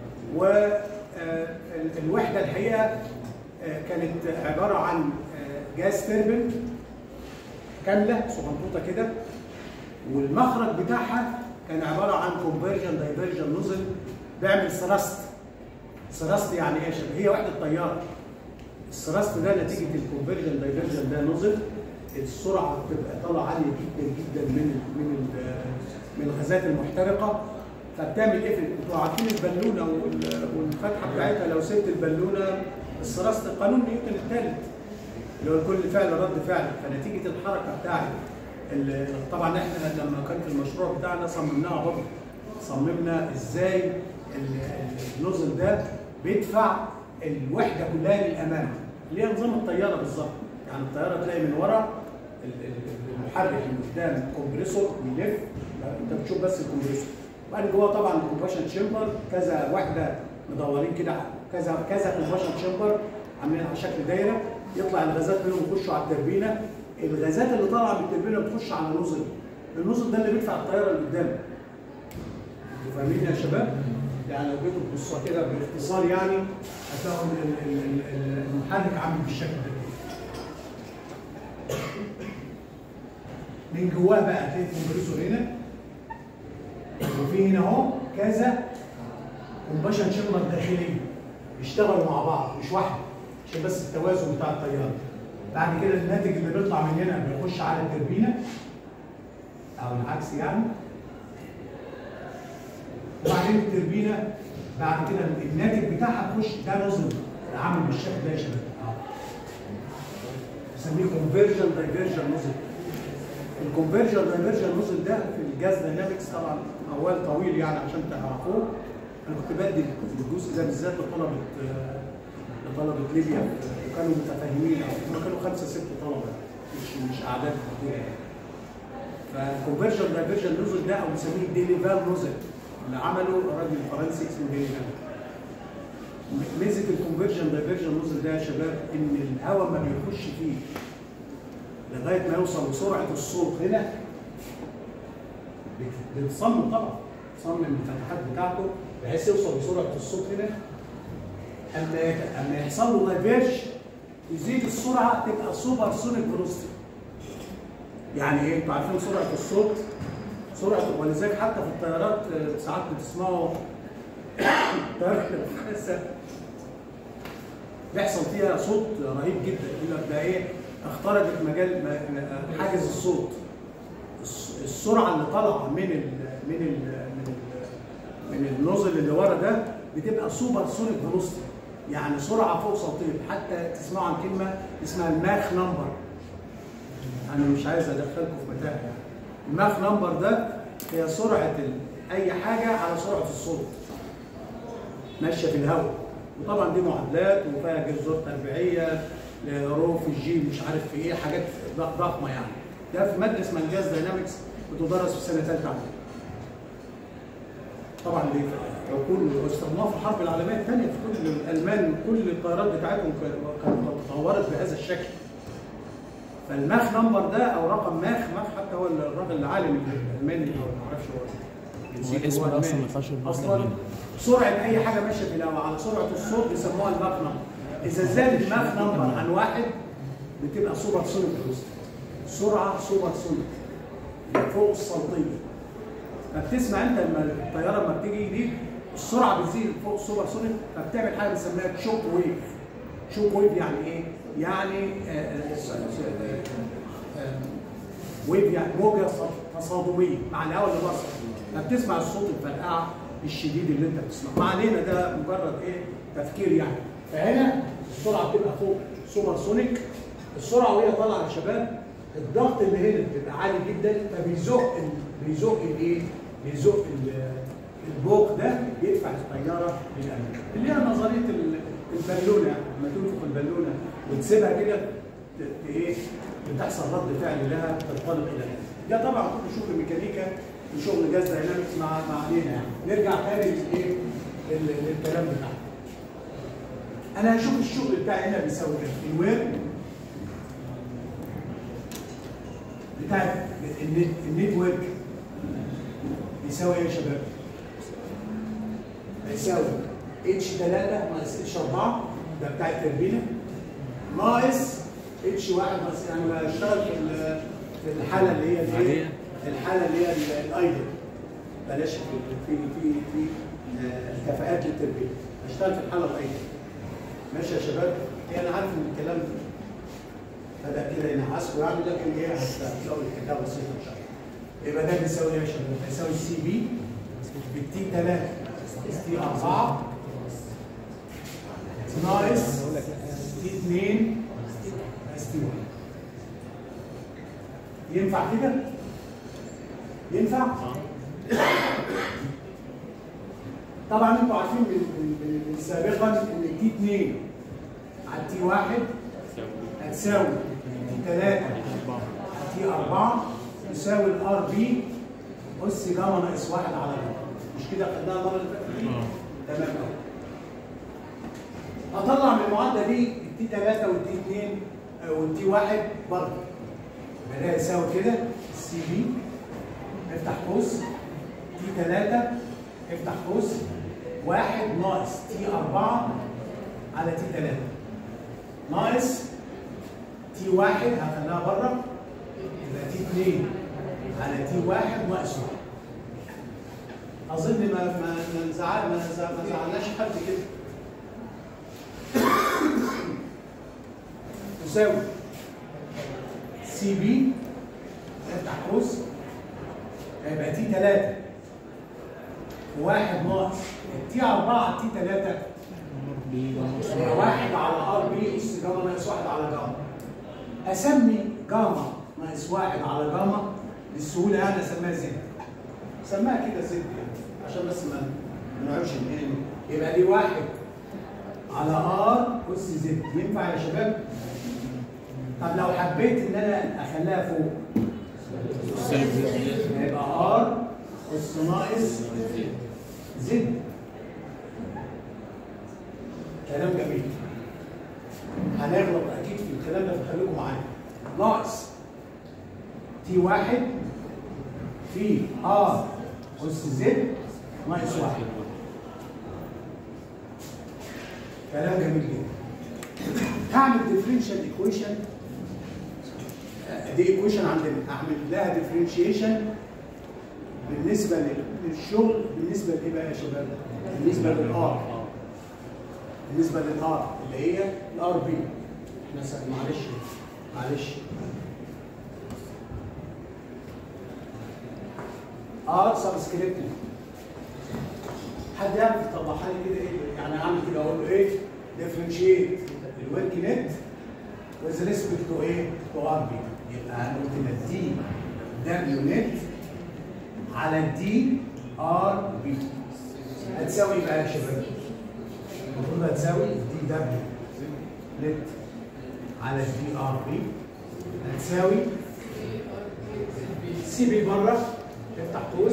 والوحده الحقيقه آه، كانت عباره عن آه، جاز تربن كامله صغنطوطه كده والمخرج بتاعها كان عباره عن كونفرجن دايفرجن نوزل بيعمل ثرست ثرست يعني ايه يا شباب؟ هي وحده طياره الثرست ده نتيجه الكونفرجن دايفرجن ده نوزل السرعه بتبقى طالعه عاليه جدا جدا من من ال- من الغازات المحترقه فبتعمل ايه في انتوا عارفين البالونه وال- والفتحه بتاعتها لو سبت البالونه الثرست قانون نيوتن الثالث اللي هو كل فعل رد فعل فنتيجه الحركه بتاعت ال- طبعا احنا لما كان في المشروع بتاعنا صممناها برضه صممنا ازاي ال- ال- النزل ده بيدفع الوحده كلها للامام اللي هي نظام الطياره بالظبط يعني الطياره تلاقي من ورا ال- ال- المحرك من قدام كومبريسور بيلف انت بتشوف بس الكومبريسور وبعدين جوه طبعا الكومباشن تشامبر كذا وحده مدورين كده كذا كذا كومباشن تشامبر عاملين على شكل دايره يطلع الغازات منهم يخشوا على التربينه الغازات اللي طالعه من التربينه بتخش على نزل النزل ده اللي بيدفع الطياره اللي قدام انتوا فاهمين يا شباب؟ يعني لو جيتوا تبصوا كده باختصار يعني هتلاقوا ال- ال- ال- ال- المحرك عامل بالشكل ده من جواه بقى هتلاقي كومبريسور هنا وفي هنا اهو كذا كومباشن شمبر داخلي بيشتغلوا مع بعض مش واحده عشان بس التوازن بتاع الطياره بعد كده الناتج اللي بيطلع من هنا بيخش على التربينه او العكس يعني وبعدين التربينه بعد كده الناتج بتاعها يخش ده نظم عامل بالشكل ده يا شباب أهو. بنسميه كونفرجن دايفرجن نظم الكونفرجن دايفرجن نوزل ده في الجاز داينامكس طبعا موال طويل يعني عشان تعرفوه انا كنت بدي الجزء ده بالذات لطلبه آه، لطلبه ليبيا وكانوا متفاهمين او هم كانوا خمسه ست طلبه مش مش اعداد كتير يعني فالكونفرجن دايفرجن نوزل ده او بنسميه ديليفال نوزل اللي عمله الراجل الفرنسي اسمه ديليفال ميزه الكونفرجن دايفرجن نوزل ده يا شباب ان الهواء ما بيخش فيه لغايه ما يوصل لسرعه الصوت هنا بت- بتصمم طبعا تصمم الفتحات بتاعته بحيث يوصل لسرعه الصوت هنا اما يت- اما يحصل له دايفيرج يزيد السرعه تبقى سوبر سونيك فيلوسيتي يعني ايه؟ انتوا عارفين سرعه الصوت سرعه ولذلك حتى في الطيارات آه، ساعات بتسمعوا طيارة الخاسة بيحصل فيها صوت رهيب جدا يقول لك ده ايه اخترقت مجال م- م- حاجز الصوت الس- السرعه اللي طالعه من ال من ال من ال من النوزل اللي ورا ده بتبقى سوبر سونيك فيلوسيتي يعني سرعه فوق صوتيه حتى تسمعوا عن كلمه اسمها الماخ نمبر انا مش عايز ادخلكم في متاهه يعني الماخ نمبر ده هي سرعه ال- اي حاجه على سرعه الصوت ماشيه في الهواء وطبعا دي معادلات وفيها جذور تربيعيه رو في الجي مش عارف في ايه حاجات ض- ضخمه يعني ده في ماده اسمها الجاز داينامكس بتدرس في سنه ثالثه عندنا طبعا دي عقول واستخدموها في الحرب العالميه الثانيه في كل الالمان كل الطيارات بتاعتهم كانت- كانت تطورت بهذا الشكل فالماخ نمبر ده او رقم ماخ ماخ حتى هو الراجل العالم الالماني اللي هو ما اعرفش هو نسيت الاسم هو ده أصلاً ألماني. ما ينفعش يبقى اصلا ألماني. سرعه اي حاجه ماشيه في الهواء على سرعه الصوت بيسموها الماخ نمبر اذا زادت ماخ نمبر عن واحد بتبقى سوبر سونيك سرعه سوبر سونيك فوق الصوتيه فبتسمع انت لما الطياره لما بتيجي دي السرعه بتزيد فوق السوبر سونيك فبتعمل حاجه بنسميها شوك ويف شوك ويف يعني ايه؟ يعني آه، آه، س- س- آه، آه، ويف يعني موجه ص- تصادميه مع الهواء اللي بره فبتسمع الصوت الفرقعه الشديد اللي انت بتسمعه ما علينا ده مجرد ايه تفكير يعني فهنا السرعه بتبقى فوق سوبر سونيك السرعه وهي طالعه يا شباب الضغط اللي هنا بيبقى عالي جدا فبيزق ال- بيزق الايه؟ بيزق ال- البوق ده يدفع الطياره للامام اللي هي نظريه ال- البالونه يعني لما تنفخ البالونه وتسيبها كده ت- ت- ايه بتحصل رد فعل لها تنطلق الى الامام ده طبعا كل شغل ميكانيكا وشغل جاز داينامكس مع مع علينا يعني نرجع تاني للايه؟ لل- للكلام بتاعنا انا هشوف الشغل بتاعي هنا بيساوي ايه الوير بتاع النت النتورك بيساوي ايه يا شباب؟ هيساوي اتش 3 ناقص اتش 4 ده بتاع التربينه ناقص اتش 1 ناقص يعني بشتغل في ال- في الحاله اللي هي الايه؟ الحاله اللي هي ال- الايدل بلاش في في في في آه، كفاءات للتربيه بشتغل في الحاله الايدل ماشي يا شباب؟ هي انا عارف ان الكلام بدأ كده ينعسكوا يعني لكن ايه هتلاقوا الحكايه بسيطه ان شاء الله. يبقى ده بيساوي ايه يا شباب؟ بيساوي سي بي بالتي 3 اس تي 4 ناقص تي 2 اس تي 1 ينفع كده؟ ينفع؟ طبعا انتوا عارفين من, من, من, من سابقا ان تي 2 على تي 1 هتساوي تي 3 على تي 4 يساوي الار بي اس جاما ناقص 1 على جاما مش كده خدناها المره اللي فاتت دي؟ تمام قوي اطلع من المعادله دي التي 3 والتي 2 والتي 1 برضه يبقى ده يساوي كده السي بي افتح قوس تي 3 افتح قوس 1 ناقص تي 4 على تي 3 ناقص تي 1 هخليها بره يبقى تي 2 على تي 1 ناقص 1 اظن ما ما ما نزعل ما نزع- ما زعلناش حد كده تساوي سي بي افتح قوس هيبقى تي 3 واحد ناقص التي 4 تي 3 هي واحد على ار بي اس جاما ناقص واحد على جاما اسمي جاما ناقص واحد على جاما للسهوله يعني اسميها زد سماها كده زد يعني عشان بس ما ما نقعدش نقل يبقى دي واحد على ار اس زد ينفع يا شباب؟ طب لو حبيت ان انا اخليها فوق هيبقى ار اس ناقص زد كلام جميل هنغلط اكيد في الكلام ده فخليكم معايا ناقص تي واحد في ار اس زد ناقص واحد كلام جميل جدا هعمل ديفرنشال ايكويشن دي ايكويشن عندنا اعمل لها ديفرنشيشن بالنسبه لل- للشغل بالنسبه لايه بقى يا شباب؟ بالنسبه للار بالنسبه للار اللي هي الار بي مثلا معلش معلش ار سبسكريبت حد يعرف يطلعها لي كده ايه يعني اعمل كده اقول له ايه ديفرنشيت الورك نت with respect to ايه؟ to ار بي يبقى هنقول كده دي دبليو نت على الدي ار بي هتساوي ايه بقى يا شباب؟ المفروض هتساوي دي دبليو نت على الدي ار بي هتساوي سي بي بره افتح قوس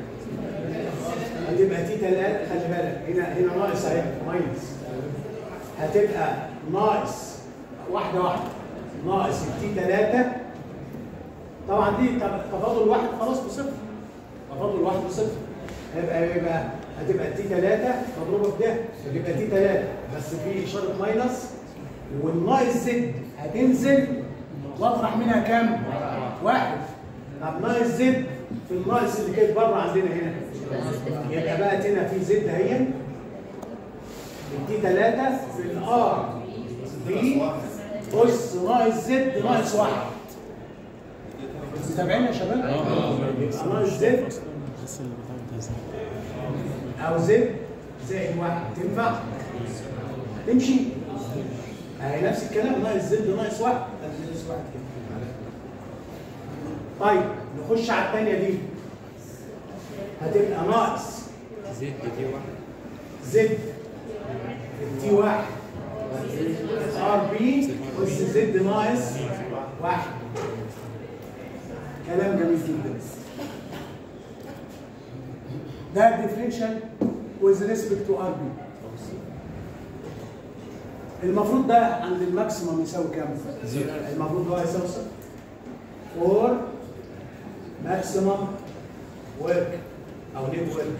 هتبقى تي تلاتة خلي بالك هنا هنا ناقص اهي ماينس هتبقى ناقص واحدة واحدة ناقص التي تلاتة طبعا دي تب- تفاضل واحد خلاص بصفر تفاضل واحد بصفر هيبقى ايه بقى؟ هتبقى تي تلاتة مضروبة في ده هتبقى تي تلاتة بس في إشارة ماينس والناقص زد هتنزل واطرح منها كام؟ واحد طب ناقص زد في الناقص اللي كانت بره عندنا هنا يبقى بقى هنا في زد اهي دي 3 في الار دي بص ناقص زد ناقص واحد متابعين يا شباب؟ يبقى ناقص زد بس اللي بتاع ده او زد زائد واحد تنفع؟ تمشي؟ اهي نفس الكلام ناقص زد ناقص واحد ناقص واحد كده طيب نخش على الثانيه دي هتبقى ناقص زد دي واحد زد تي واحد ار بي اس زد ناقص واحد كلام جميل جدا ده الديفرنشال with respect to ار بي المفروض ده عند الماكسيمم يساوي كام؟ المفروض هو يساوي صفر فور ماكسيمم ورك او نيت ورك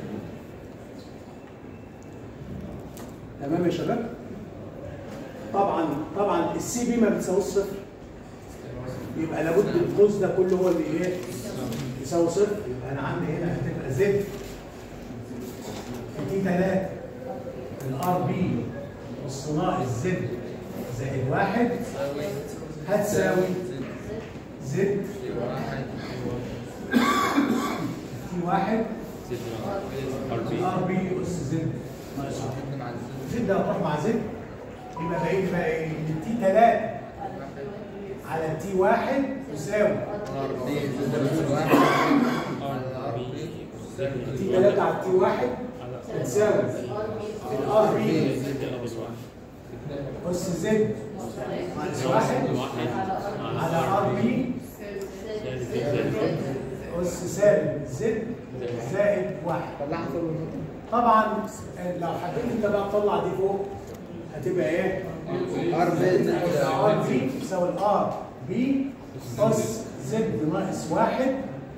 تمام يا شباب طبعا طبعا السي بي ما بتساويش صفر يبقى لابد القوس ده كله هو اللي ايه يساوي صفر يبقى انا عندي هنا هتبقى زد دي 3 الار بي نص ناقص زد زائد واحد هتساوي زد تي واحد ار بي اس زد ناقص واحد زد هتروح مع زد يبقى بقيت بقى ايه؟ تي 3 على تي 1 يساوي تي 3 على تي 1 تساوي الار بي اس زد ناقص 1 على ار بي اس سالب زد زائد 1 طبعا لو حبيت انت بقى تطلع دي فوق هتبقى ايه؟ ار بي ار بي تساوي الار بي اس زد ناقص واحد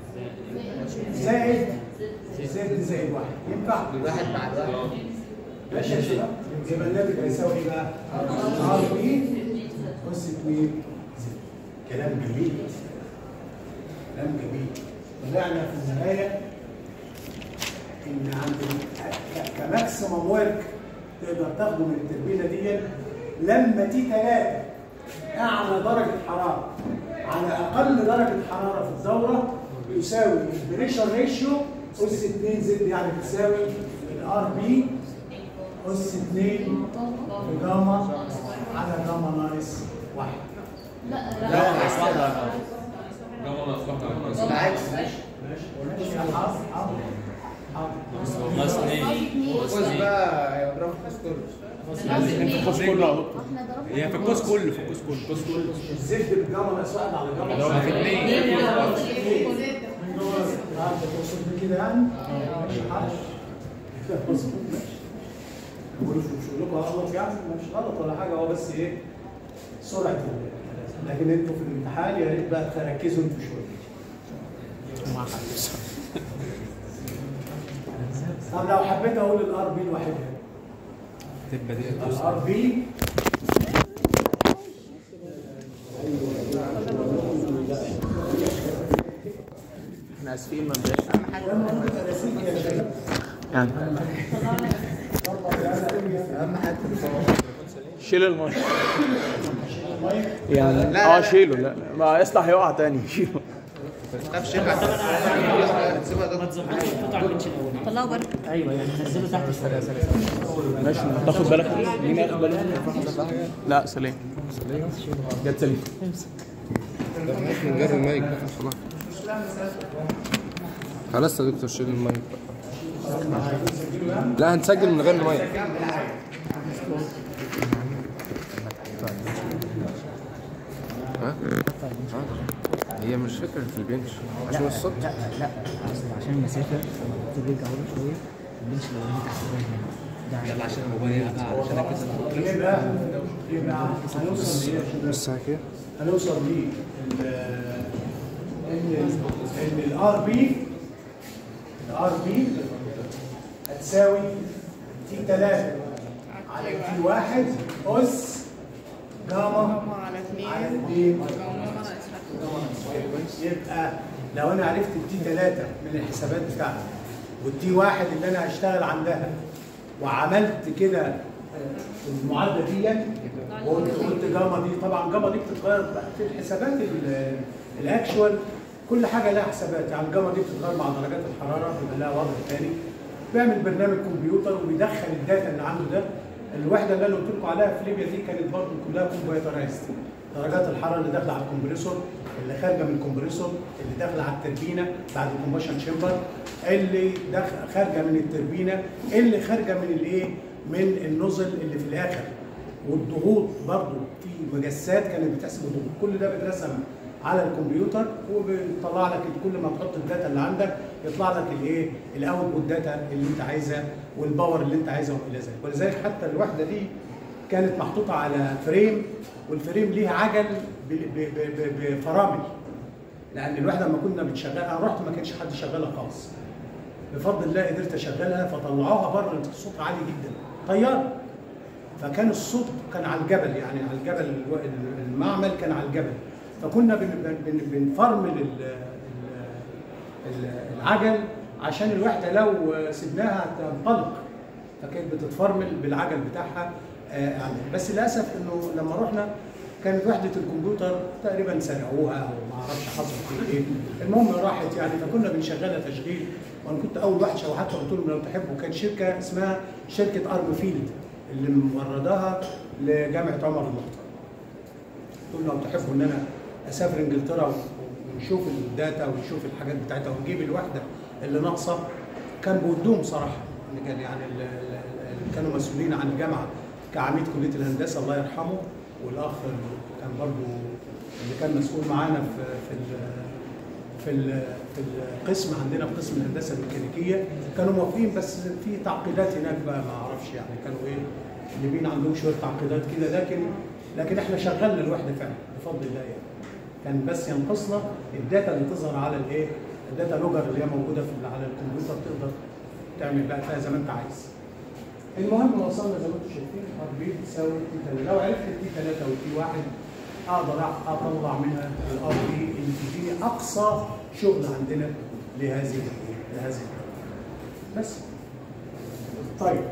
زائد زد زائد واحد ينفع؟ واحد بعد واحد ماشي يا شباب يبقى الناتج هيساوي ايه بقى؟ ار بي اس 2 زد كلام جميل كلام جميل طلعنا في النهايه ان عند ال- ك- كماكسيمم ورك تقدر تاخده من التربيله دي لما تي 3 اعلى درجه حراره على اقل درجه حراره في الدوره يساوي البريشر ريشيو اس 2 زد يعني بتساوي الار بي اس 2 في جاما على جاما ناقص 1 لا ناقص واحدة بالعكس ماشي ماشي يا حاضر حاضر حاضر ناقص اثنين بص بقى هيضرب في ستورج انت القوس كله يا دكتور هي في الكوس كله في الكوس كله الكوس كله الزد بالجاما ناقص 1 على جاما اللي هو ناقص في واحد. اثنين عارف تقصد كده يعني؟ ماشي حاضر مظبوط ماشي بقولوا مش بقول لكم غلط يعني مش غلط ولا حاجه هو بس ايه سرعه ال- لكن انتوا في الامتحان يا ريت بقى تركزوا انتوا شويه طب لو حبيت اقول الار بي لوحدها تبقى دي الار بي احنا اسفين مبدئيا يعني اهم حاجه شيل المايك يعني اه شيله لا ما يصلح يقع تاني شيله ما تخافش يبقى تسيبها ده طلعوا بره ايوه يعني نزله تحت شويه ماشي تاخد بالك مين ياخد باله لا سليم جت سليم من غير المايك بقى خلاص خلاص يا دكتور شيل المايك لا هنسجل من غير المايك ها؟ ها؟ هي مش فكرة في البنش عشان الصوت لا لا اصل عشان المسافه ترجع ورا شويه البنش لو هنا تحت شويه هنا ده يلا عشان الموبايل يقطع عشان اركز يبقى يبقى هنوصل لايه يا شباب؟ الساعة كده هنوصل ل ان ان الار بي الار بي هتساوي تي 3 على تي 1 اس جاما على على اثنين 2 يبقى لو انا عرفت التي 3 من الحسابات بتاعتي والتي 1 اللي انا هشتغل عندها وعملت كده آه، المعادله دي وقلت قلت جاما دي طبعا جاما دي بتتغير بقى في الحسابات ال- الاكشوال كل حاجه لها حسابات يعني الجاما دي بتتغير مع درجات الحراره بيبقى لها وضع تاني بيعمل برنامج كمبيوتر وبيدخل الداتا اللي عنده ده الوحده اللي انا قلت لكم عليها في ليبيا دي كانت برضه كلها كمبيوترايزد درجات الحراره اللي داخله على الكمبريسور اللي خارجه من الكمبريسور اللي داخله على التربينه بعد الكومبشن شامبر اللي داخل خارجه من التربينه اللي خارجه من الايه من النزل اللي في الاخر والضغوط برضو في مجسات كانت بتحسب الضغوط كل ده بيترسم على الكمبيوتر وبيطلع لك كل ما تحط الداتا اللي عندك يطلع لك الايه الاوتبوت داتا اللي انت عايزها والباور اللي انت عايزها والى ذلك ولذلك حتى الوحده دي كانت محطوطه على فريم والفريم ليه عجل ب- ب- ب- ب- بفرامل لان الوحده لما كنا بنشغلها انا رحت ما كانش حد شغالها خالص بفضل الله قدرت اشغلها فطلعوها بره الصوت عالي جدا طياره فكان الصوت كان على الجبل يعني على الجبل الو- المعمل كان على الجبل فكنا بن بن بن بنفرمل ال- ال- ال- العجل عشان الوحده لو سبناها تنطلق فكانت بتتفرمل بالعجل بتاعها آه، يعني بس للاسف انه لما رحنا كانت وحده الكمبيوتر تقريبا سرقوها او ما اعرفش حصل فيه ايه المهم راحت يعني فكنا بنشغلها تشغيل وانا كنت اول واحد وحتى قلت لهم لو تحبوا كان شركه اسمها شركه ارم فيلد اللي مورداها لجامعه عمر المختار قلت لهم لو تحبوا ان انا اسافر انجلترا ونشوف الداتا ونشوف الحاجات بتاعتها ونجيب الوحده اللي ناقصه كان بودهم صراحه اللي كان يعني ال- ال- اللي كانوا مسؤولين عن الجامعه كعميد كليه الهندسه الله يرحمه والاخ كان برضو اللي كان مسؤول معانا في في ال- في ال- في القسم عندنا في قسم الهندسه الميكانيكيه كانوا موافقين بس في تعقيدات هناك بقى ما اعرفش يعني كانوا ايه الليبيين عندهم شويه تعقيدات كده لكن لكن احنا شغلنا الوحده فعلا بفضل الله يعني كان بس ينقصنا الداتا اللي تظهر على الايه الداتا لوجر اللي هي موجوده في على الكمبيوتر تقدر تعمل بقى فيها زي ما انت عايز المهم وصلنا زي ما انتم شايفين ار بي بتساوي تي 3 لو عرفت التي 3 والتي 1 اقدر اطلع منها الار بي اللي تديني اقصى شغل عندنا لهذه لهذه بس طيب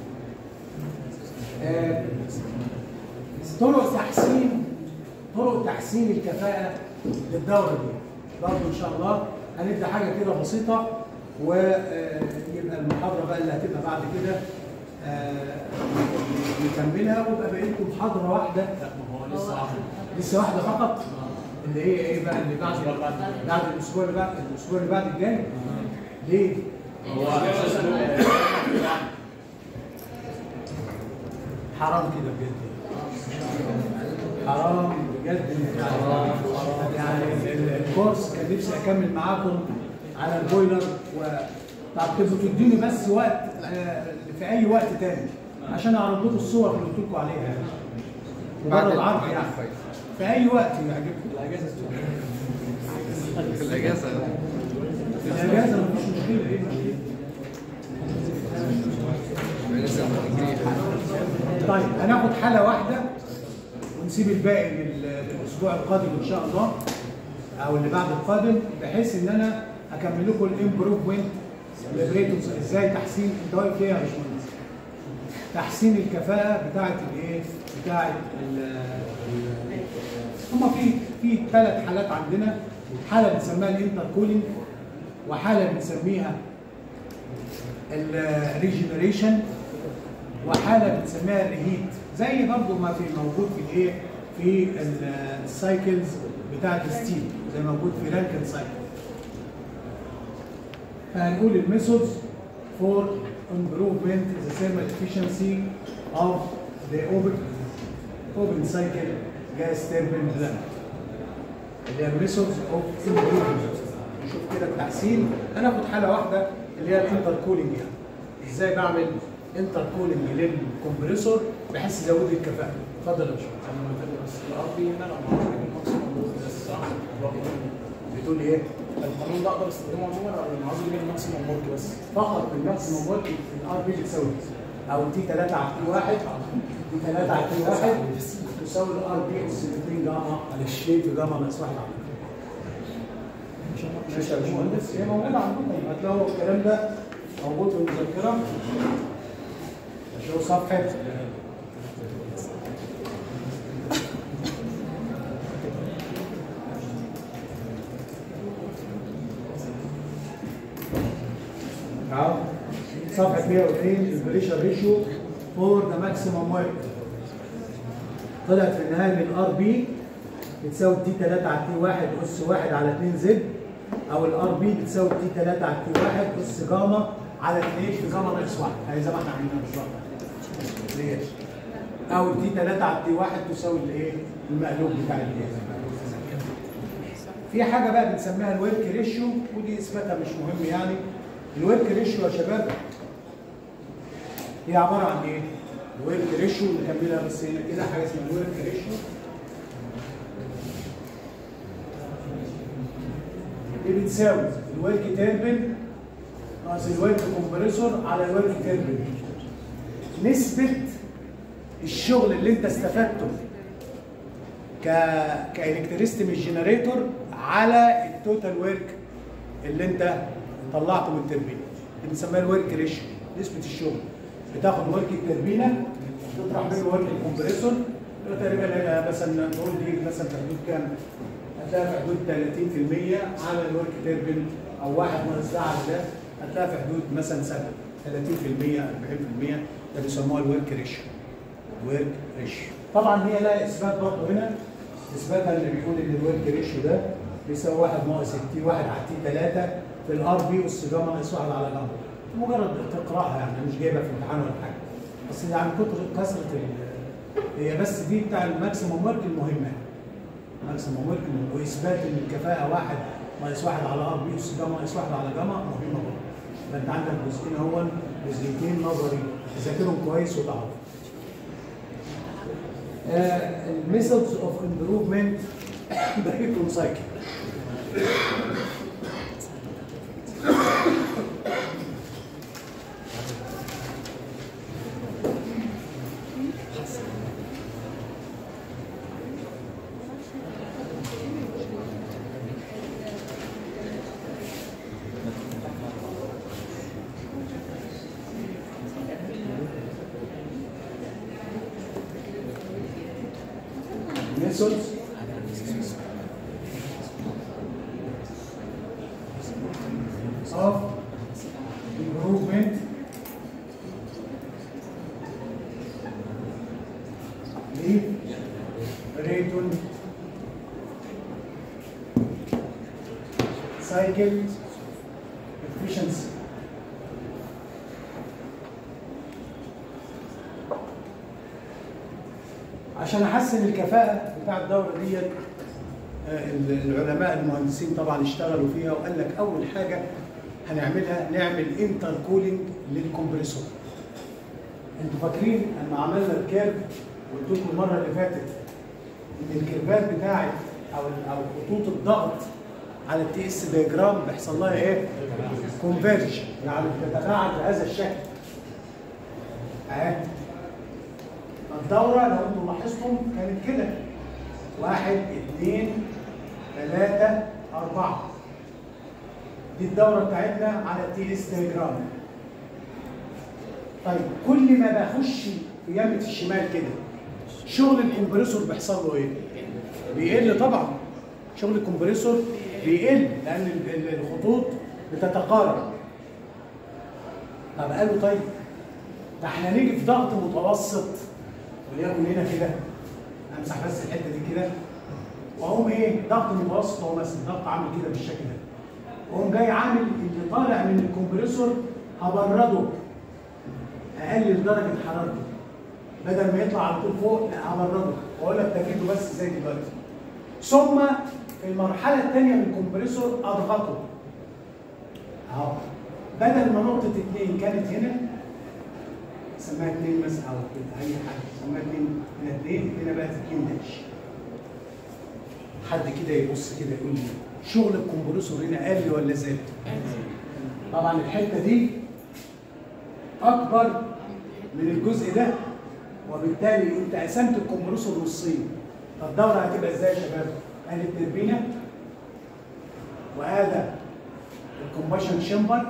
آه، طرق تحسين طرق تحسين الكفاءة للدورة دي برضه إن شاء الله هنبدأ حاجة كده بسيطة ويبقى المحاضرة بقى اللي هتبقى بعد كده آه، نكملها ويبقى باقي لكم محاضرة واحدة لا ما هو لسه واحدة لسه واحدة فقط اللي هي ايه بقى اللي بعد بعد الاسبوع اللي بعد الاسبوع اللي بعد الجاي ليه؟ حرام كده بجد حرام بجد يعني يعني ال- الكورس كان نفسي اكمل معاكم على البويلر و طب تبقوا تديني بس وقت آه، في اي وقت تاني عشان اعرض لكم الصور اللي قلت لكم عليها يعني مجرد عرض يعني في اي وقت يعجبكم الاجازه في الأجازة الاجازه مفيش مشكله ايه المشكله لسه بنجري. طيب هناخد حالة واحدة ونسيب الباقي لل- للأسبوع القادم إن شاء الله أو اللي بعد القادم بحيث إن أنا أكمل لكم الإمبروفمنت ليبريتورز إزاي تحسين أنت واقف ليه يا باشمهندس؟ تحسين الكفاءة بتاعة الإيه؟ بتاعة ال- ال- هما في في ثلاث حالات عندنا حالة بنسميها الانتر كولينج وحالة بنسميها الريجنريشن وحاله بنسميها الريهيت زي برضو ما في موجود في الايه في ال- السايكلز بتاعه الستيل زي ما موجود في رانكن سايكل فهنقول الميثودز for improvement the thermal efficiency of the open open cycle gas turbine plant اللي هي الميثودز اوف امبروفمنت نشوف كده التحسين هناخد حاله واحده اللي هي الانتر كولينج يعني ازاي بعمل انتر كولينج للكمبريسور بحيث يزود لي الكفاءه اتفضل يا باشمهندس انا ما بس الارضي هنا لو معاك الماكسيموم بس صح بتقول ايه؟ القانون ده اقدر استخدمه عموما ولا عاوز اجيب الماكسيموم مورك بس فقط بالماكسيموم فولت الار بي بتساوي او تي 3 على تي 1 تي 3 على تي 1 تساوي الار بي اس 2 جاما على الشيء في جاما ناقص 1 على ماشي يا باشمهندس هي موجوده عندكم هتلاقوا الكلام ده موجود في المذكره هتلاقوا صفحه اهو صفحه 102 البريشر ريشيو فور ذا ماكسيمم ورك طلعت في النهايه من الار بي بتساوي تي 3 على تي 1 اس 1 على 2 زد او الار بي بتساوي تي 3 على تي 1 اس جاما على 2 في جاما ناقص 1 هي زي ما احنا عاملينها بالظبط ليش؟ او تي 3 على تي 1 تساوي الايه؟ المقلوب بتاع الايه؟ في حاجه بقى بنسميها الورك ريشيو ودي اثباتها مش مهم يعني الورك ريشيو يا شباب هي عباره عن ايه؟ الورك ريشيو نكملها بس هنا كده حاجه اسمها الورك ريشيو دي بتساوي الورك تيربن ناقص الورك كومبريسور على الورك تيربن نسبة الشغل اللي انت استفدته ك كالكتريستي من الجنريتور على التوتال ورك اللي انت طلعته من التربينه دي بنسميها الورك ريشيو نسبة الشغل بتاخد ورك التربينه تطرح منه ورك الكمبريسور ده تقريبا هيبقى مثلا نقول دي مثلا في حدود كام؟ هتلاقي في حدود 30% على الورك تيربن او واحد ناقص ده على ده هتلاقي في حدود مثلا 7 30% 40% ده بيسموها الورك ريشيو ورك ريشيو طبعا هي لها اثبات برضه هنا اثباتها اللي بيقول ان الورك ريشيو ده بيساوي 1 ناقص التي 1 على التي 3 في الار بي اس جاما ناقص 1 على جاما مجرد تقراها يعني مش جايبها في امتحان ولا حاجه بس يعني كتر كثره ال- هي بس دي بتاع الماكسيموم ورك المهمه ماكسيموم ورك واثبات ان الكفاءه واحد ناقص واحد على ار بي اس جاما ناقص واحد على جاما مهمه برضه فانت عندك جزئين هو جزئيتين نظري تذاكرهم كويس وتعرف الميثودز اوف امبروفمنت بريكون سايكل methods of improvement Brayton cycle efficiency عشان احسن الكفاءه بتاع الدوره ديت آه، العلماء المهندسين طبعا اشتغلوا فيها وقال لك اول حاجه هنعملها نعمل انتر كولينج للكمبريسور انتوا فاكرين لما عملنا الكيرف قلت لكم المره اللي فاتت ان الكيرفات بتاعت او او خطوط الضغط على التي اس دياجرام بيحصل لها ايه؟ كونفيرج يعني بتتفاعل بهذا الشكل اهي الدورة لو انتم لاحظتم كانت كده واحد اثنين ثلاثة أربعة دي الدورة بتاعتنا على التي اس دياجرام طيب كل ما بخش في يمة الشمال كده شغل الكمبريسور بيحصل له ايه؟ بيقل طبعا شغل الكمبريسور بيقل لأن ال- ال- الخطوط بتتقارب طب قالوا طيب ده احنا نيجي في ضغط متوسط وليكن هنا كده امسح بس الحته دي كده واقوم ايه ضغط متوسط اهو مثلا ضغط عامل كده بالشكل ده واقوم جاي عامل اللي طالع من الكمبريسور هبرده اقلل درجه حرارته بدل ما يطلع على طول فوق لا هبرده واقول لك تكيته بس زي دلوقتي ثم في المرحله الثانيه من الكمبريسور اضغطه اهو بدل ما نقطه اثنين كانت هنا سماها اثنين مثلا او كده اي حاجه سماها اثنين هنا اثنين هنا بقت اثنين داش حد كده يبص كده يقول لي شغل الكمبريسور هنا قل ولا زاد؟ طبعا الحته دي اكبر من الجزء ده وبالتالي انت قسمت الكمبريسور نصين فالدوره هتبقى ازاي يا شباب؟ ادي التربينه وهذا الكومباشن شامبر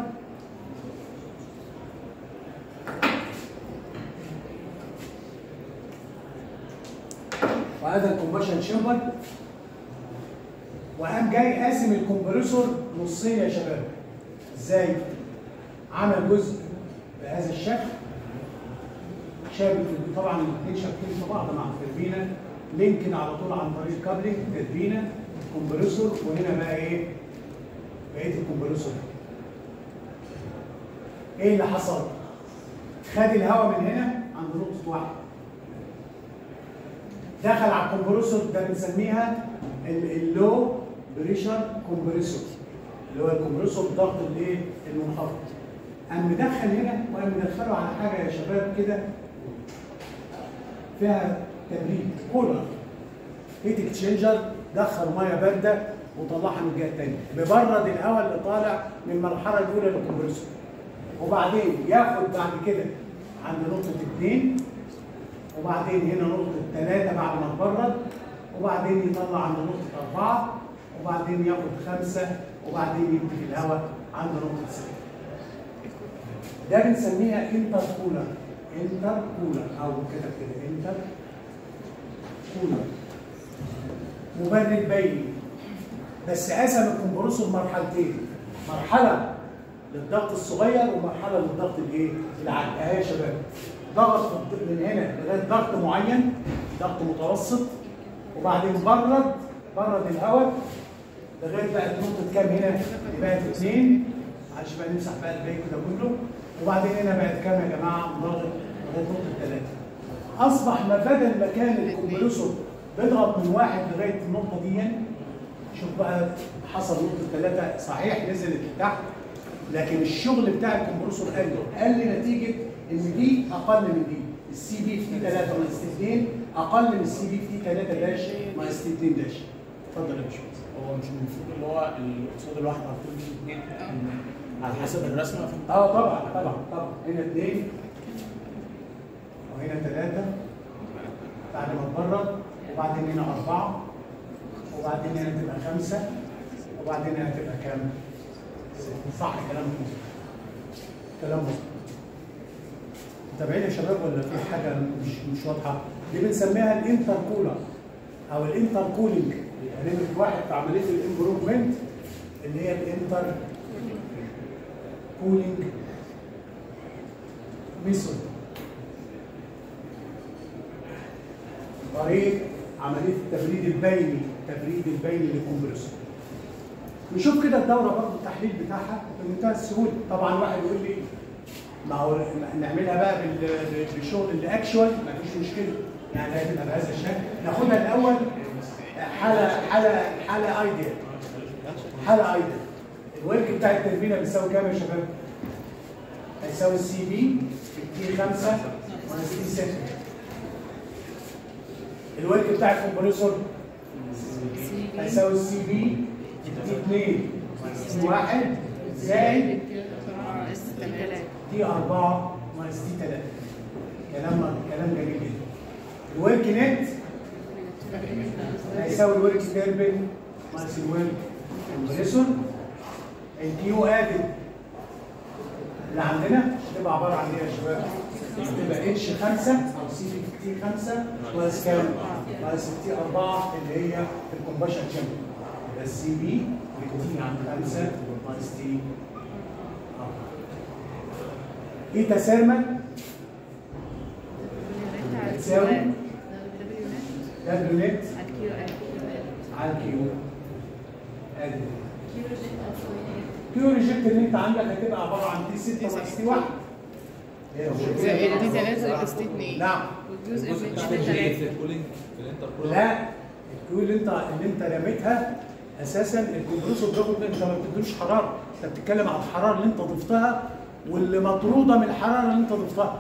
وهذا الكومباشن شامبر وقام جاي قاسم الكمبريسور نصين يا شباب ازاي؟ عمل جزء بهذا الشكل شابك طبعا الاثنين شابكين في بعض مع التربينه لينكن على طول عن طريق كابلنج تربينه كومبريسور وهنا بقى ايه؟ بقيه الكمبريسور ايه اللي حصل؟ خد الهواء من هنا عند نقطه واحد دخل على الكمبريسور ده بنسميها ال- اللو بريشر كومبريسور اللي هو الكمبريسور الضغط الايه؟ المنخفض قام مدخل هنا وقام مدخله على حاجه يا شباب كده فيها تبريد كولر هيت اكسشينجر دخل ميه بارده وطلعها من الجهه الثانيه ببرد الهواء اللي طالع من المرحله الاولى للكمبريسور وبعدين ياخد بعد كده عند نقطه اثنين وبعدين هنا نقطه ثلاثه بعد ما تبرد وبعدين يطلع عند نقطه اربعه وبعدين ياخد خمسه وبعدين يدي في الهواء عند نقطه سته ده بنسميها انتر كولر انتر كولر او كده كده انتر كولر مبرد بيني بس قسم الكمبرسور مرحلتين مرحله للضغط الصغير ومرحله للضغط الايه؟ العالي اهي يا شباب ضغط في الض- من هنا لغايه ضغط معين ضغط متوسط وبعدين برد برد الهواء لغايه بقى نقطه كام هنا؟ بقت اثنين معلش بقى نمسح بقى الباقي كده كله وبعدين هنا بقت كام يا جماعه؟ ضغط لغايه نقطه ثلاثه اصبح ما بدل ما كان الكمبرسور بيضغط من واحد لغايه النقطه دي شوف بقى حصل نقطه ثلاثه صحيح نزلت لتحت لكن الشغل بتاع الكمبرسور قل قل نتيجه ان دي اقل من دي السي بي في 3 ناقص 2 اقل من السي بي في 3 داش ناقص 2 داش اتفضل يا باشمهندس هو مش المفروض اللي هو الاقصاد الواحد على طول فيه اثنين على حسب الرسمه اه طبعا طبعا طبعا هنا اثنين وهنا ثلاثة بعد ما تبرد وبعدين هنا أربعة وبعدين هنا تبقى خمسة وبعدين هنا تبقى كام؟ ستة. صح كلام مظبوط كلام مظبوط متابعين يا شباب ولا في حاجة مش مش واضحة؟ دي بنسميها الانتر كولر أو الانتر كولينج يعني نمرة واحد في عملية الامبروفمنت اللي هي الانتر كولينج ميثود طريق عمليه التبريد البيني التبريد البيني للكمبرسور نشوف كده الدوره برضه التحليل بتاعها بمنتهى السهوله طبعا واحد يقول لي ما هو نعملها بقى بال- بالشغل الاكشوال ما فيش مشكله يعني هتبقى بهذا الشكل ناخدها الاول حاله حاله حاله ايديال حاله ايديال الورك بتاع التربينه بيساوي كام يا شباب؟ هيساوي السي بي في تي 5 وناقص تي 6 الورك بتاع الكمبريسور هيساوي السي بي في تي 2 ناقص تي 1 زائد تي 4 ناقص تي 3 كلام كلام جميل جدا الورك نت هيساوي الورك تيربين ناقص الورك كومبريسور الكيو ادد اللي عندنا تبقى عباره عن ايه يا شباب؟ تبقى اتش 5 او سي في تي 5 ناقص كام؟ ناقص تي 4 اللي هي الكومباشن تشامبر يبقى السي بي بتيجي عند 5 ناقص تي 4 ايتا سيرمال بتساوي دبليو نت على الكيو ادي الكيو ريجكت اللي انت عندك هتبقى عباره عن تي 6 ناقص تي 1 زائد دي 3 ناقص دي 2 نعم والجزء من دي 3 لا الكيو اللي انت اللي انت رميتها اساسا الكمبريسور بياخد انت ما بتدوش حراره انت بتتكلم عن الحراره اللي انت ضفتها واللي مطروده من الحراره اللي انت ضفتها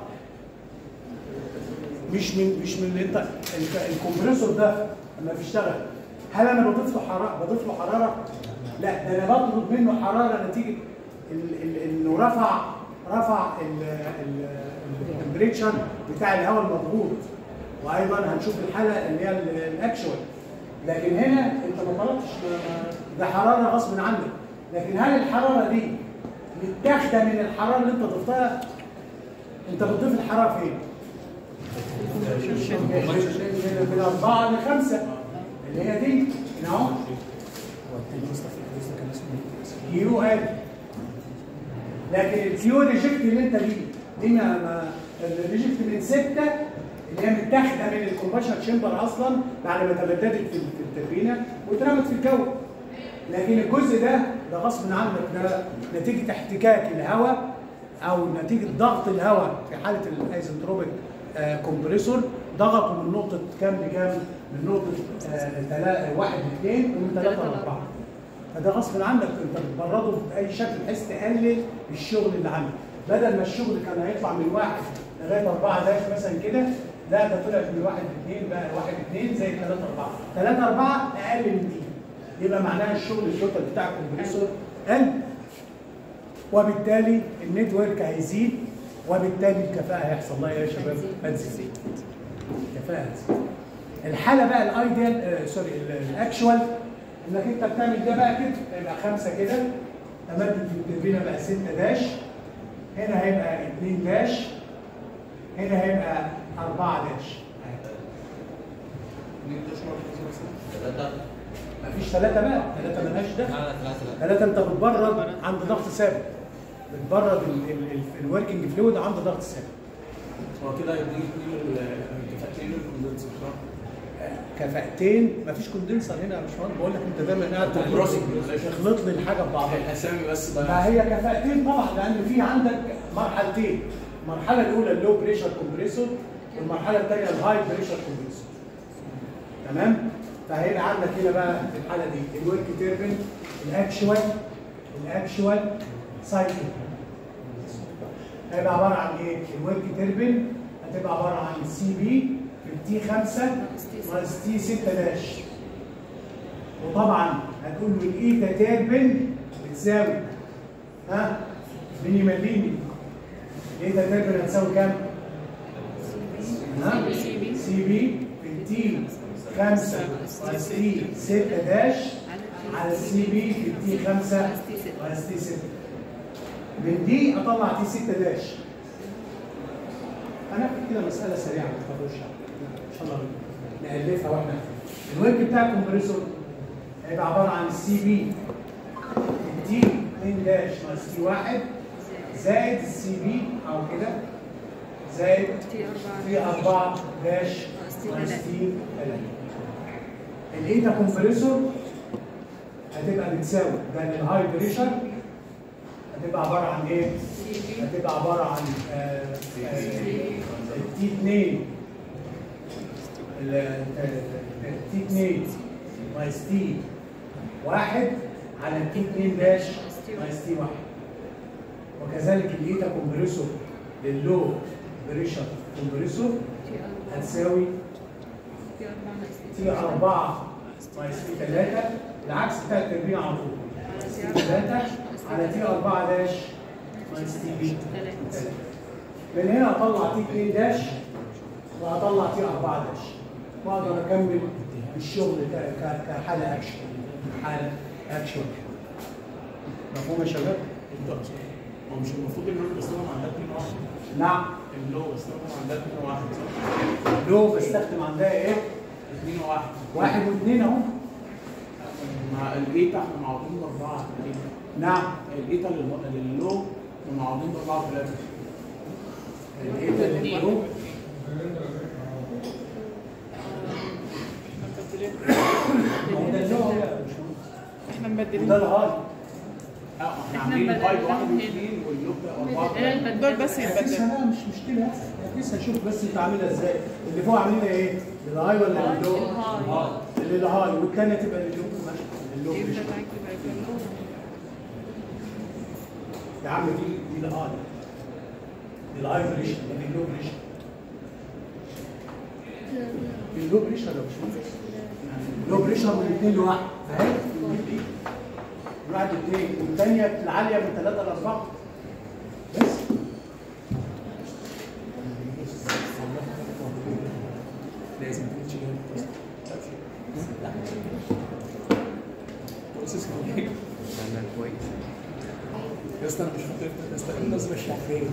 مش من مش من اللي انت ال- الكمبريسور ده لما بيشتغل هل انا بضيف له حراره بضيف له حراره؟ لا ده انا بطرد منه حراره نتيجه ال- ال- انه رفع رفع التمبريتشر بتاع الهواء المضغوط وايضا هنشوف الحاله اللي هي ال- الاكشوال لكن هنا انت ما طلبتش ده حراره غصب عنك لكن هل الحراره دي متاخده من الحراره اللي انت ضفتها انت بتضيف الحراره فين؟ من أربعة لخمسة اللي هي دي هنا أهو كيو اد لكن الكيو ريجكت اللي انت دي دي ما ما الريجكت من ستة اللي هي متاخده من الكومباشن تشامبر اصلا بعد ما تبددت في في التربينه واترمت في الجو لكن الجزء ده ده غصب عنك ده نتيجه احتكاك الهواء او نتيجه ضغط الهواء في حاله الايزنتروبيك آه كومبريسور ضغطوا من نقطه كام لكام؟ من نقطه آه تلا- واحد لاثنين ومن ثلاثه لاربعه فده غصب عنك انت بتبرده باي شكل بحيث تقلل الشغل اللي عندك بدل ما الشغل كان هيطلع من واحد لغايه اربعه داش مثلا كده لا ده طلع من واحد لاثنين بقى واحد اثنين زي ثلاثه اربعه ثلاثه اربعه اقل من دي يبقى معناها الشغل التوتال بتاع الكمبريسور قل وبالتالي النتورك هيزيد وبالتالي الكفاءه هيحصل لها إيه يا شباب هتزيد الكفاءه هتزيد الحاله بقى الايديال آه سوري ال- الاكشوال انك انت بتعمل ده بقى كده يبقى خمسه كده تمدد في التربينه بقى 6 داش هنا هيبقى 2 داش هنا هيبقى 4 داش مفيش ثلاثة بقى، ثلاثة ملهاش دخل. ثلاثة أنت بتبرد عند ضغط ثابت. بتبرد الوركينج فلويد عند ضغط ثابت. هو كده يديك اثنين الكفاءتين الكوندنسر صح؟ كفاءتين مفيش كوندنسر هنا يا باشمهندس بقول لك انت دايما قاعد تخلط تخلط لي الحاجه ببعضها الاسامي بس بقى ما هي كفاءتين طبعا لان في عندك مرحلتين المرحله الاولى اللو بريشر كومبريسور والمرحله الثانيه الهاي بريشر كومبريسور تمام فهيبقى عندك هنا بقى في الحاله دي الورك تيربن الاكشوال الاكشوال سايكل هيبقى عباره عن ايه؟ الورك تيربن هتبقى عباره عن سي بي في التي 5 ناقص تي 6 داش وطبعا هتقول له الايتا تيربن بتساوي ها مين يمليني الايتا تيربن هتساوي كام؟ ها؟ سي بي في التي 5 ناقص تي 6 داش على السي بي في التي 5 ناقص تي 6 من دي اطلع تي 6 داش هناخد كده مساله سريعه ما تخافوش ان شاء الله نالفها واحنا الورك بتاع الكمبريسور هيبقى عباره عن السي بي تي 2 داش ناقص تي 1 زائد السي بي او كده زائد تي 4 داش ناقص تي 3 الايتا كومبريسور هتبقى بتساوي ده الهاي بريشر هتبقى عباره عن ايه؟ هتبقى عباره عن تي 2 تي 2 ناقص تي 1 على تي 2 داش ناقص تي 1 وكذلك الايتا كومبريسور لللو بريشر كومبريسور هتساوي تي 4 ناقص تي 3 العكس بتاع التربيع على طول تي 3 على تي 4 داش ناقص تي بي 3 من هنا اطلع تي 2 داش وهطلع تي 4 داش واقدر اكمل الشغل ك- ك- كحاله اكشن حاله اكشن مفهوم يا شباب؟ هو مش المفروض ان انا بستخدم عندها اتنين واحد نعم اللو بستخدم عندها اتنين واحد صح؟ لو بستخدم عندها ايه؟ اتنين واحد واحد واثنين اهو مع الايتا احنا معوضين باربعه تقريبا نعم الايتا لل- للو معوضين باربعه وثلاثه الايتا اللي لو هو ده اللو هو يا باشمهندس. احنا مبدلين وده الهاي اه احنا احنا عاملين بدأنا الهاي واحد هنا. واثنين واللوب اربعه إيه، دول بس قيسها يتبدلوا بقى مش مشكله قيسها شوف بس انت عاملها ازاي اللي فوق عاملينها ايه؟ للهاي ولا لللو؟ الهاي. اللي للهاي والثانيه تبقى لللو ماشي لللو يبقى ماشي. معاك يبقى كله يا عم دي دي الهاي دي الهاي بريشر دي اللو بريشر اللو بريشر يا باشمهندس لو بريشر من اثنين لواحد فاهم؟ دي واحد اثنين والثانيه العاليه من ثلاثه لاربعه بس لازم تمشي بروسيس كويس انا كويس يا اسطى انا مش فاكر يا اسطى ايه النظره الشعبيه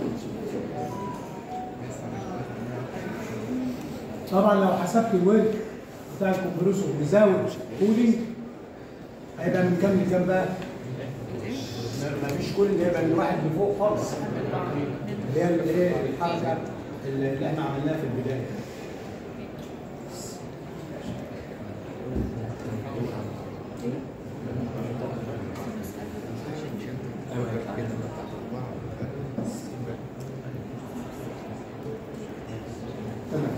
طبعا لو حسبت الورك بتاع الكمبريسور بزاويه كولينج هيبقى من كام لكام بقى؟ ما فيش كولينج هيبقى من واحد لفوق خالص اللي هي اللي هي الحركه اللي احنا عملناها في البدايه تمام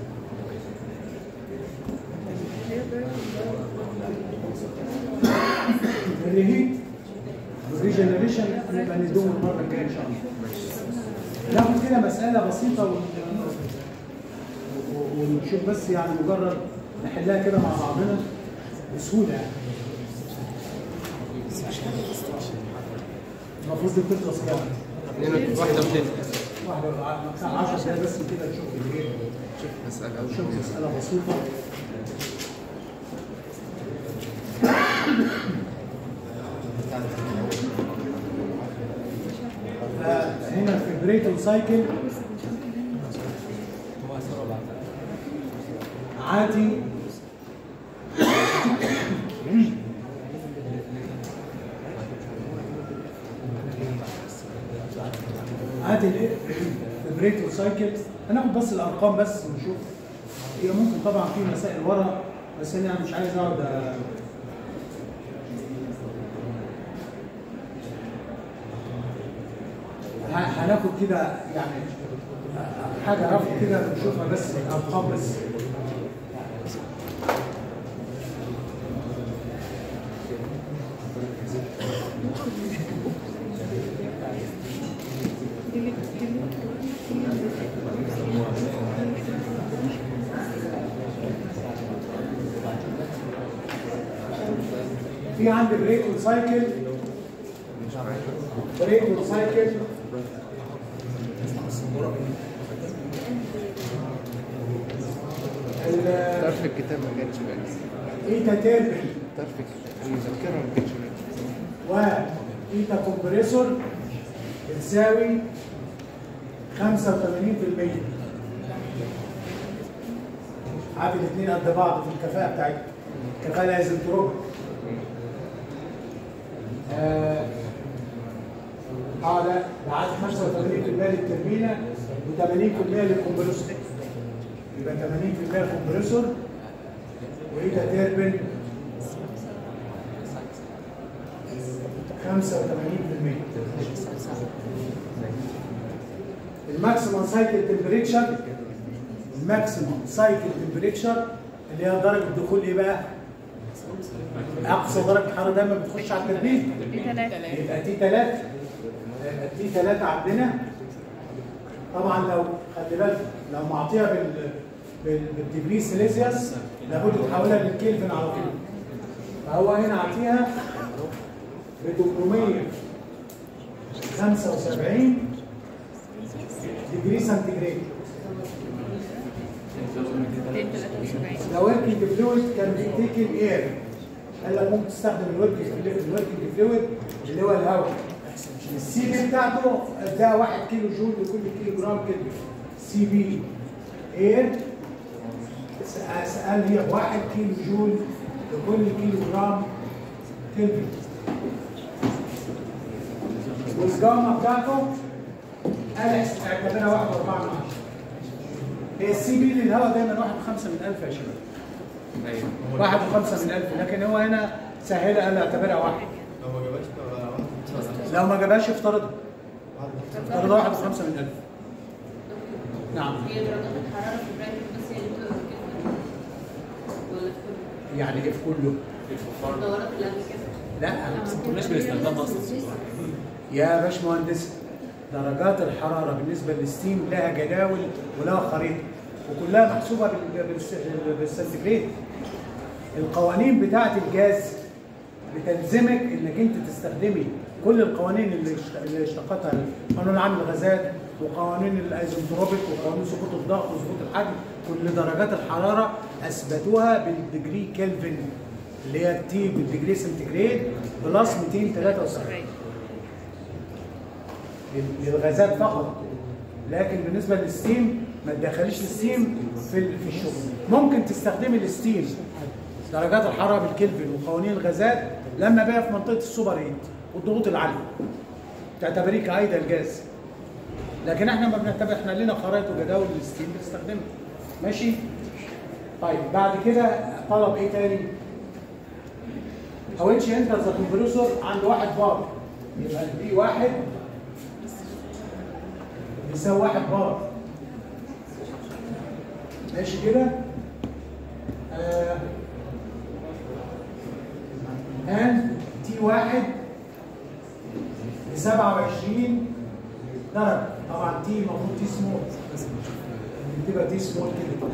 الريهيت والريجنريشن نبقى ندوم المره الجايه ان شاء الله. ناخد كده مساله بسيطه و- و- ونشوف بس يعني مجرد نحلها كده مع بعضنا بسهوله يعني. المفروض دي بتخلص كام؟ اتنين واحدة واتنين واحده 10 دقايق بس كده نشوف الايه مسألة شوف مسألة بسيطة هنا في البريتون سايكل عادي عادي الايه البريتون سايكل هناخد بس الارقام بس ونشوف هي ممكن طبعا في مسائل ورا بس انا مش عايز اقعد أ- ه- هناخد كده يعني حاجه رفع كده نشوفها بس ارقام بس في عندي بريكون سايكل بريكون سايكل ال- طرف الكتاب ما جاتش بالي ايتا تيربل طرف الكتاب المذكرة ما جاتش بالي وايتا كومبريسور بتساوي 85% عادي الاثنين قد بعض في الكفاءة بتاعتهم الكفاءة لازم تروح اه آه، لا ده عادي 85% للتربينة و80% للكمبريسور يبقى 80% الكمبريسور وايتا تيربل 85% الماكسيمم سايكل تمبريتشر الماكسيمم سايكل تمبريتشر اللي هي درجه دخول ايه بقى؟ اقصى درجه حراره دايما بتخش على التربين ثلاثة يبقى تي 3 تي 3 عندنا طبعا لو خلي بالك لو معطيها بال بال- بالديجري سيليزيوس لابد تحولها للكيلفن على طول فهو هنا عطيها ب 875 ديجري سنتيجريد لو وركينج فلويد كان بيتيكن اير قال لك ممكن تستخدم الوركينج الوركينج فلويد اللي هو الهواء السي بي بتاعته ده 1 كيلو جول لكل كيلو جرام كلفن سي بي اير قال هي 1 كيلو جول لكل كيلو جرام كلفن والجاما بتاعته قال اعتبرها 1 4 من 10 هي السي بي للهواء دايما 1 5 من 1000 يا شباب ايوه واحد وخمسة من ألف لكن هو هنا سهلها قال اعتبرها واحد لو ما جابهاش افترضها افترضها واحد وخمسة من ألف نعم هي درجات الحرارة في البرايفت بس هي اللي بتبقى كده ولا في كله؟ يعني ايه في كله؟ الدورات اللي قبل كده لا كناش بنستخدمها اصلا يا باشمهندس درجات الحرارة بالنسبة للستيم لها جداول ولها خريطة وكلها محسوبة بال- بالس- بالسنتيجريد القوانين بتاعة الجاز بتلزمك انك انت تستخدمي كل القوانين اللي اشت- اللي اشتقتها قانون عام الغازات وقوانين الايزنتروبيك وقوانين سقوط الضغط وسقوط الحجم كل درجات الحراره اثبتوها بالديجري كلفن اللي هي التي بالديجري سنتيجريد بلس 273 لل- للغازات فقط لكن بالنسبه للستيم ما تدخليش الستيم في ال- في الشغل ممكن تستخدمي الستيم درجات الحراره بالكلفن وقوانين الغازات لما بقى في منطقه السوبر هيت والضغوط العاليه تعتبريه كايدل جاز لكن احنا ما بنعتبر احنا لنا خرائط وجداول للستيم بنستخدمها ماشي طيب بعد كده طلب ايه تاني حاولش انت ذا كومبريسور عند واحد بار يبقى البي واحد بيساوي واحد بار ماشي كده آه. الان تي واحد ب 27 درجه طبعا تي المفروض تي سمول بتبقى تي سمول كده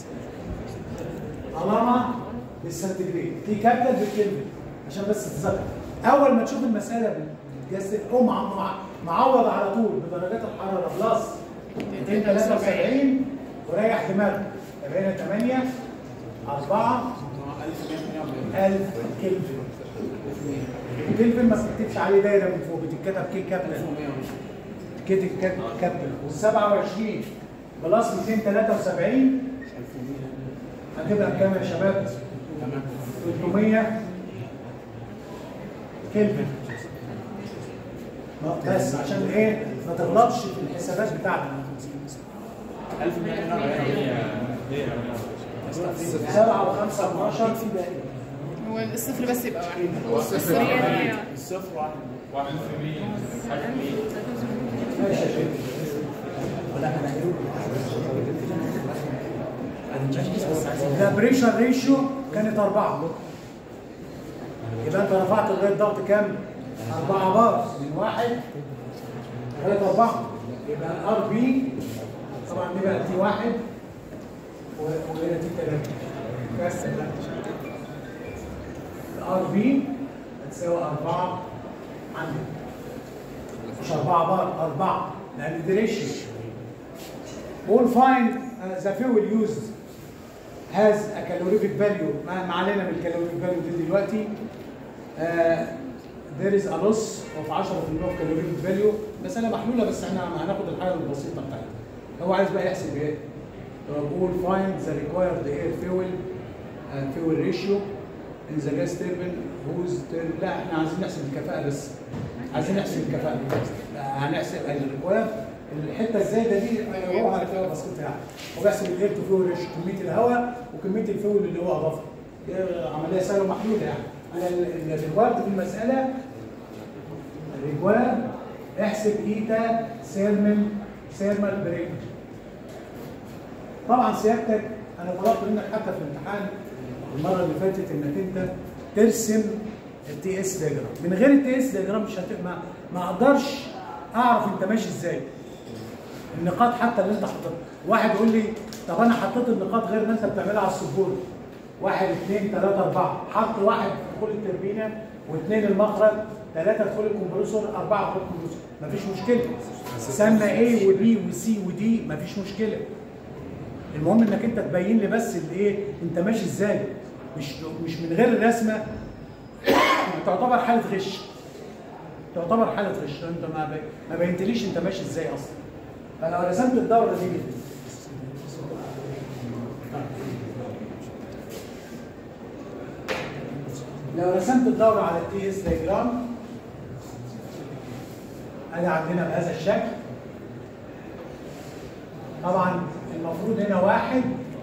طالما بالسنتيجريد تي كابيتال بالكلمه عشان بس تتذكر اول ما تشوف المساله بالجاز قوم مع- مع- معوض على طول بدرجات الحراره بلس 273 وريح دماغك يبقى هنا 8 4 1000 كلفن الكلفن ما بتكتبش عليه دايره من فوق بتتكتب كي كابيتال كده كابيتال وال 27 بلس 273 هتبقى بكام يا شباب؟ 300 كلفن ما- بس عشان ايه ما تغلطش في الحسابات بتاعتك 7 و5 12 هو الصفر بس يبقى واحد الصفر يعني الصفر واحد واحد في مية ماشي يا شيخ ده بريشر ريشيو كانت أربعة يبقى أنت رفعت لغاية ضغط كام؟ أربعة بار من واحد لغاية أربعة يبقى الار بي طبعا دي بقى تي واحد و- وهنا تي تلاتة بس لا الار بي هتساوي أربعة عندك مش أربعة بار أربعة لأن دي ريشيو We'll find uh, the fuel used has a calorific value ما ما علينا بالcalorific value دي دلوقتي uh, there is a loss of 10% of calorific value مسألة محلولة بس احنا هناخد الحاجة البسيطة بتاعتها هو عايز بقى يحسب ايه؟ we'll find the required air fuel and fuel ratio in the gas turbine whose turbine لا احنا عايزين نحسب الكفاءة بس عايزين نحسب الكفاءة هنحسب الريكواير الحته الزايده دي هو هتلاقيها بسيطه يعني هو بيحسب الاير تو فيول ريشيو كميه الهواء وكميه الفيول اللي هو اضافها دي عمليه سهله ومحدوده يعني انا ال- ال- الريكوايرد في المساله الريكوايرد احسب ايتا سيرمال سيرمال بريك طبعا سيادتك انا طلبت منك حتى في الامتحان المره اللي فاتت انك انت ترسم التي اس دياجرام من غير التي اس دياجرام مش هت... ما, ما اقدرش اعرف انت ماشي ازاي النقاط حتى اللي انت حاططها واحد يقول لي طب انا حطيت النقاط غير ما انت بتعملها على السبوره واحد اثنين ثلاثة أربعة حط واحد دخول التربينة واثنين المخرج ثلاثة دخول الكمبرسور أربعة دخول الكمبرسور مفيش مشكلة سمى A وB وسي ودي مفيش مشكلة المهم انك انت تبين لي بس الايه انت ماشي ازاي مش مش من غير الرسمه تعتبر حاله غش تعتبر حاله غش انت ما بي... ما بينتليش انت ماشي ازاي اصلا فلو رسمت الدوره دي كده لو رسمت الدوره على التي اس دايجرام ادي عندنا بهذا الشكل طبعا المفروض هنا واحد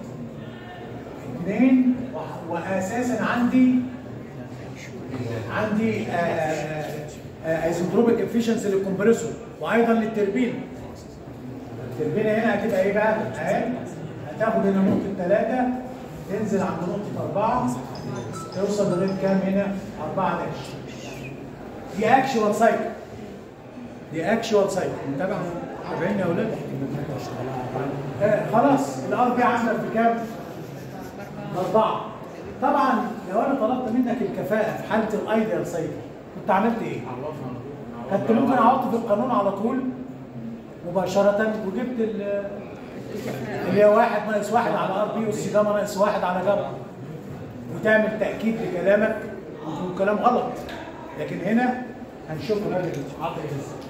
اثنين واساسا عندي عندي آه ايزنتروبيك افيشنسي للكمبريسور وايضا للتربين التربينه هنا هتبقى ايه بقى؟ اهي هتاخد هنا نقطه 3 تنزل عند نقطه 4 توصل لغايه كام هنا؟ 4 داش دي اكشوال سايكل دي اكشوال سايكل متابع متابعين يا اولاد؟ آه خلاص الار بي عندك بكام؟ باربعه طبعا لو انا طلبت منك الكفاءه في حاله الايديال سايكل كنت عملت ايه؟ كنت ممكن احط في القانون على طول مباشره وجبت ال- اللي هي واحد ناقص واحد على ار بي والسي جاما ناقص واحد على جاما وتعمل تاكيد لكلامك ويكون كلام غلط لكن هنا هنشوف الراجل عطى ازاي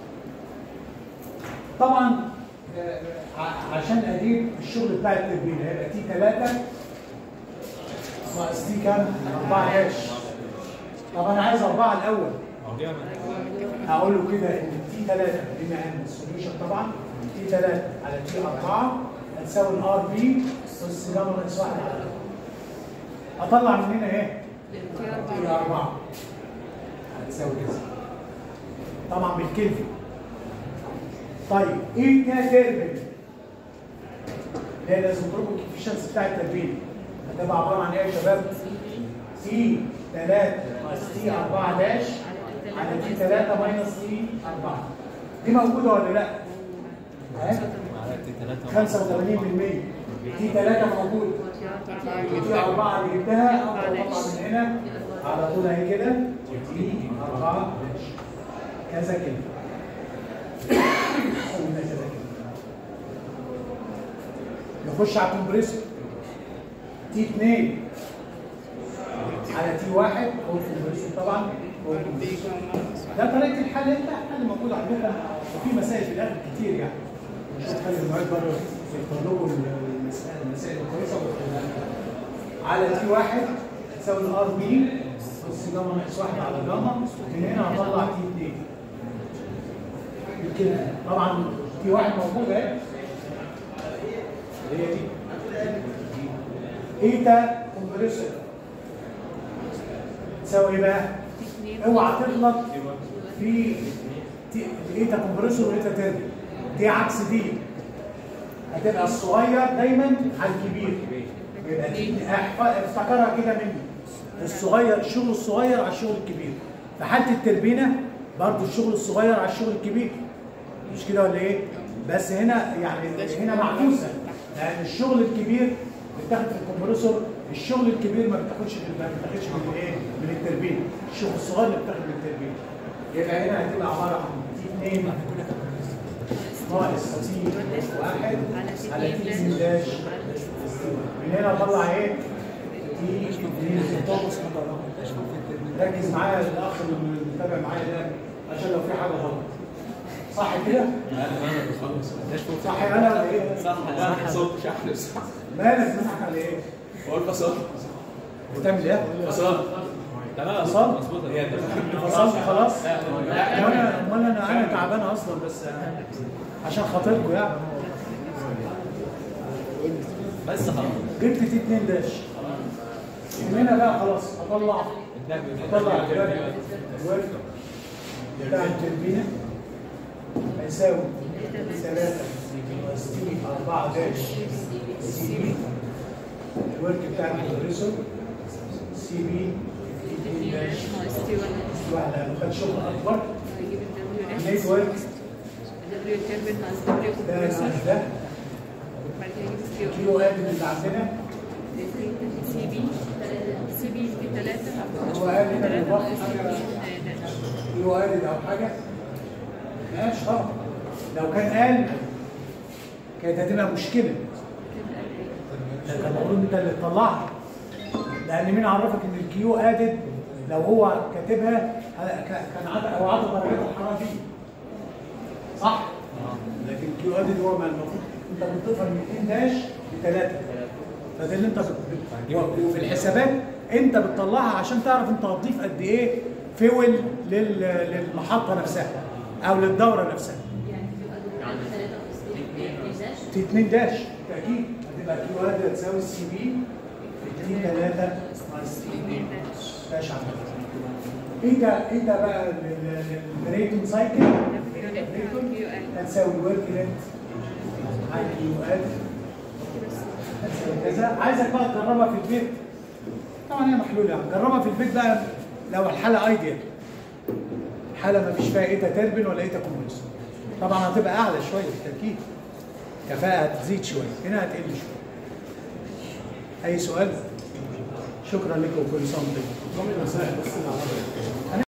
طبعا آه، ع- عشان اجيب الشغل بتاع التربيه هيبقى تي 3 ناقص تي كام؟ 4 داش طب انا عايز 4 الاول هقول له كده ان تي 3 بما ان السوليوشن طبعا تي 3 على تي 4 هتساوي الار بي بس جاما ناقص 1 على الأول. اطلع من هنا ايه؟ تي 4 هتساوي كده طبعا بالكلفه طيب ايه كده تربل اللي هي الاسنتروبيك افشنسي بتاع التربيه هتبقى عباره عن ايه يا شباب؟ تي 3 ناقص تي 4 داش على تي 3 ماينس تي 4 دي موجوده ولا لا؟ ها؟ 85% تي 3 موجود تي 4 اللي جبتها اقدر اطلع من هنا على طول اهي كده تي 4 داش كذا كده قلنا كذا كده نخش على الكمبريسور تي 2 على تي 1 هو الكمبريسور طبعا هو الكمبريسور ده طريقه الحل انت الحل موجود عندكم وفي مسائل في الاخر كتير يعني مش هتخلي المعيد بره يختار لكم المسائل المسائل الكويسه ويختارها. على تي 1 تساوي الار بي بص جاما ناقص 1 على جاما من هنا هطلع تي 2 كده طبعا تي 1 موجوده اهي هي دي ايتا كومبريسور تساوي ايه بقى؟ اوعى تغلط في تي- ايتا كومبريسور وايتا تربي دي عكس دي هتبقى الصغير دايما على الكبير يبقى دي احف- افتكرها كده مني الصغير الشغل الصغير على الشغل الكبير في حاله التربينه برضو الشغل الصغير على الشغل الكبير مش كده ولا ايه؟ بس هنا يعني هنا معكوسه لان الشغل الكبير بيتاخد في الكمبريسور الشغل الكبير ما بتاخدش في ما بتاخدش من الايه؟ من التربين الشغل الصغير اللي بتاخد من التربين يبقى هنا هتبقى عباره عن تي 2 ناقص تي 1 على تي 2 داش من هنا اطلع ايه؟ تي 2 ركز معايا الاخ اللي متابع معايا ده عشان لو في حاجه غلط صح كده؟ صح انا ولا ايه؟ صح لا صوت شحن مالك منحك على ايه؟ بقول فصل بتعمل ايه؟ فصل تمام فصل؟ مظبوط هي ده فصلت خلاص؟ وانا امال انا انا تعبان اصلا بس عشان خاطركم يعني بس خلاص جبت تي 2 داش من هنا بقى خلاص اطلع اطلع الجبل الورد بتاع التربينه هيساوي 3 ناقص تي 4 داش سي بي الورك بتاع الكمبريسور سي بي 2 داش واحد لو خد شغل اكبر نيت ورك ده ناقص ده كيلو ادم اللي عندنا سي بي سي بي في ثلاثة هو قال هنا ثلاثة بالظبط ناقص حاجه اتنين كيلو ادم او حاجه ماشي طبعا لو كان قال كانت هتبقى مشكله ده كان المفروض انت اللي تطلعها لان مين عرفك ان الكيو ادد لو هو كاتبها ه- ك- كان عدد او عدد درجات الحراره دي صح؟ لكن الكيو ادد هو ما المفروض انت بتضيفها من 2 داش لثلاثه فده اللي انت بت... بت... وفي الحسابات انت بتطلعها عشان تعرف انت هتضيف قد ايه فول لل... للمحطه نفسها او للدوره نفسها تي 2 داش بالتاكيد هتبقى كيو اد هتساوي السي بي في تي 3 ناقص تي 2 داش على ايه ده ايه ده بقى ال- ال- البريتون سايكل بريتون هتساوي الورك ريت على الكيلوات هتساوي كذا عايزك بقى تجربها في البيت طبعا هي محلوله يعني جربها في البيت بقى لو الحاله ايديال حاله ما فيش فيها ايتا تربن ولا ايتا كومبريسور طبعا هتبقى اعلى شويه بالتاكيد كفاءه هتزيد شويه هنا هتقل شويه اي سؤال شكرا لكم وكل سنه وانتم طيبين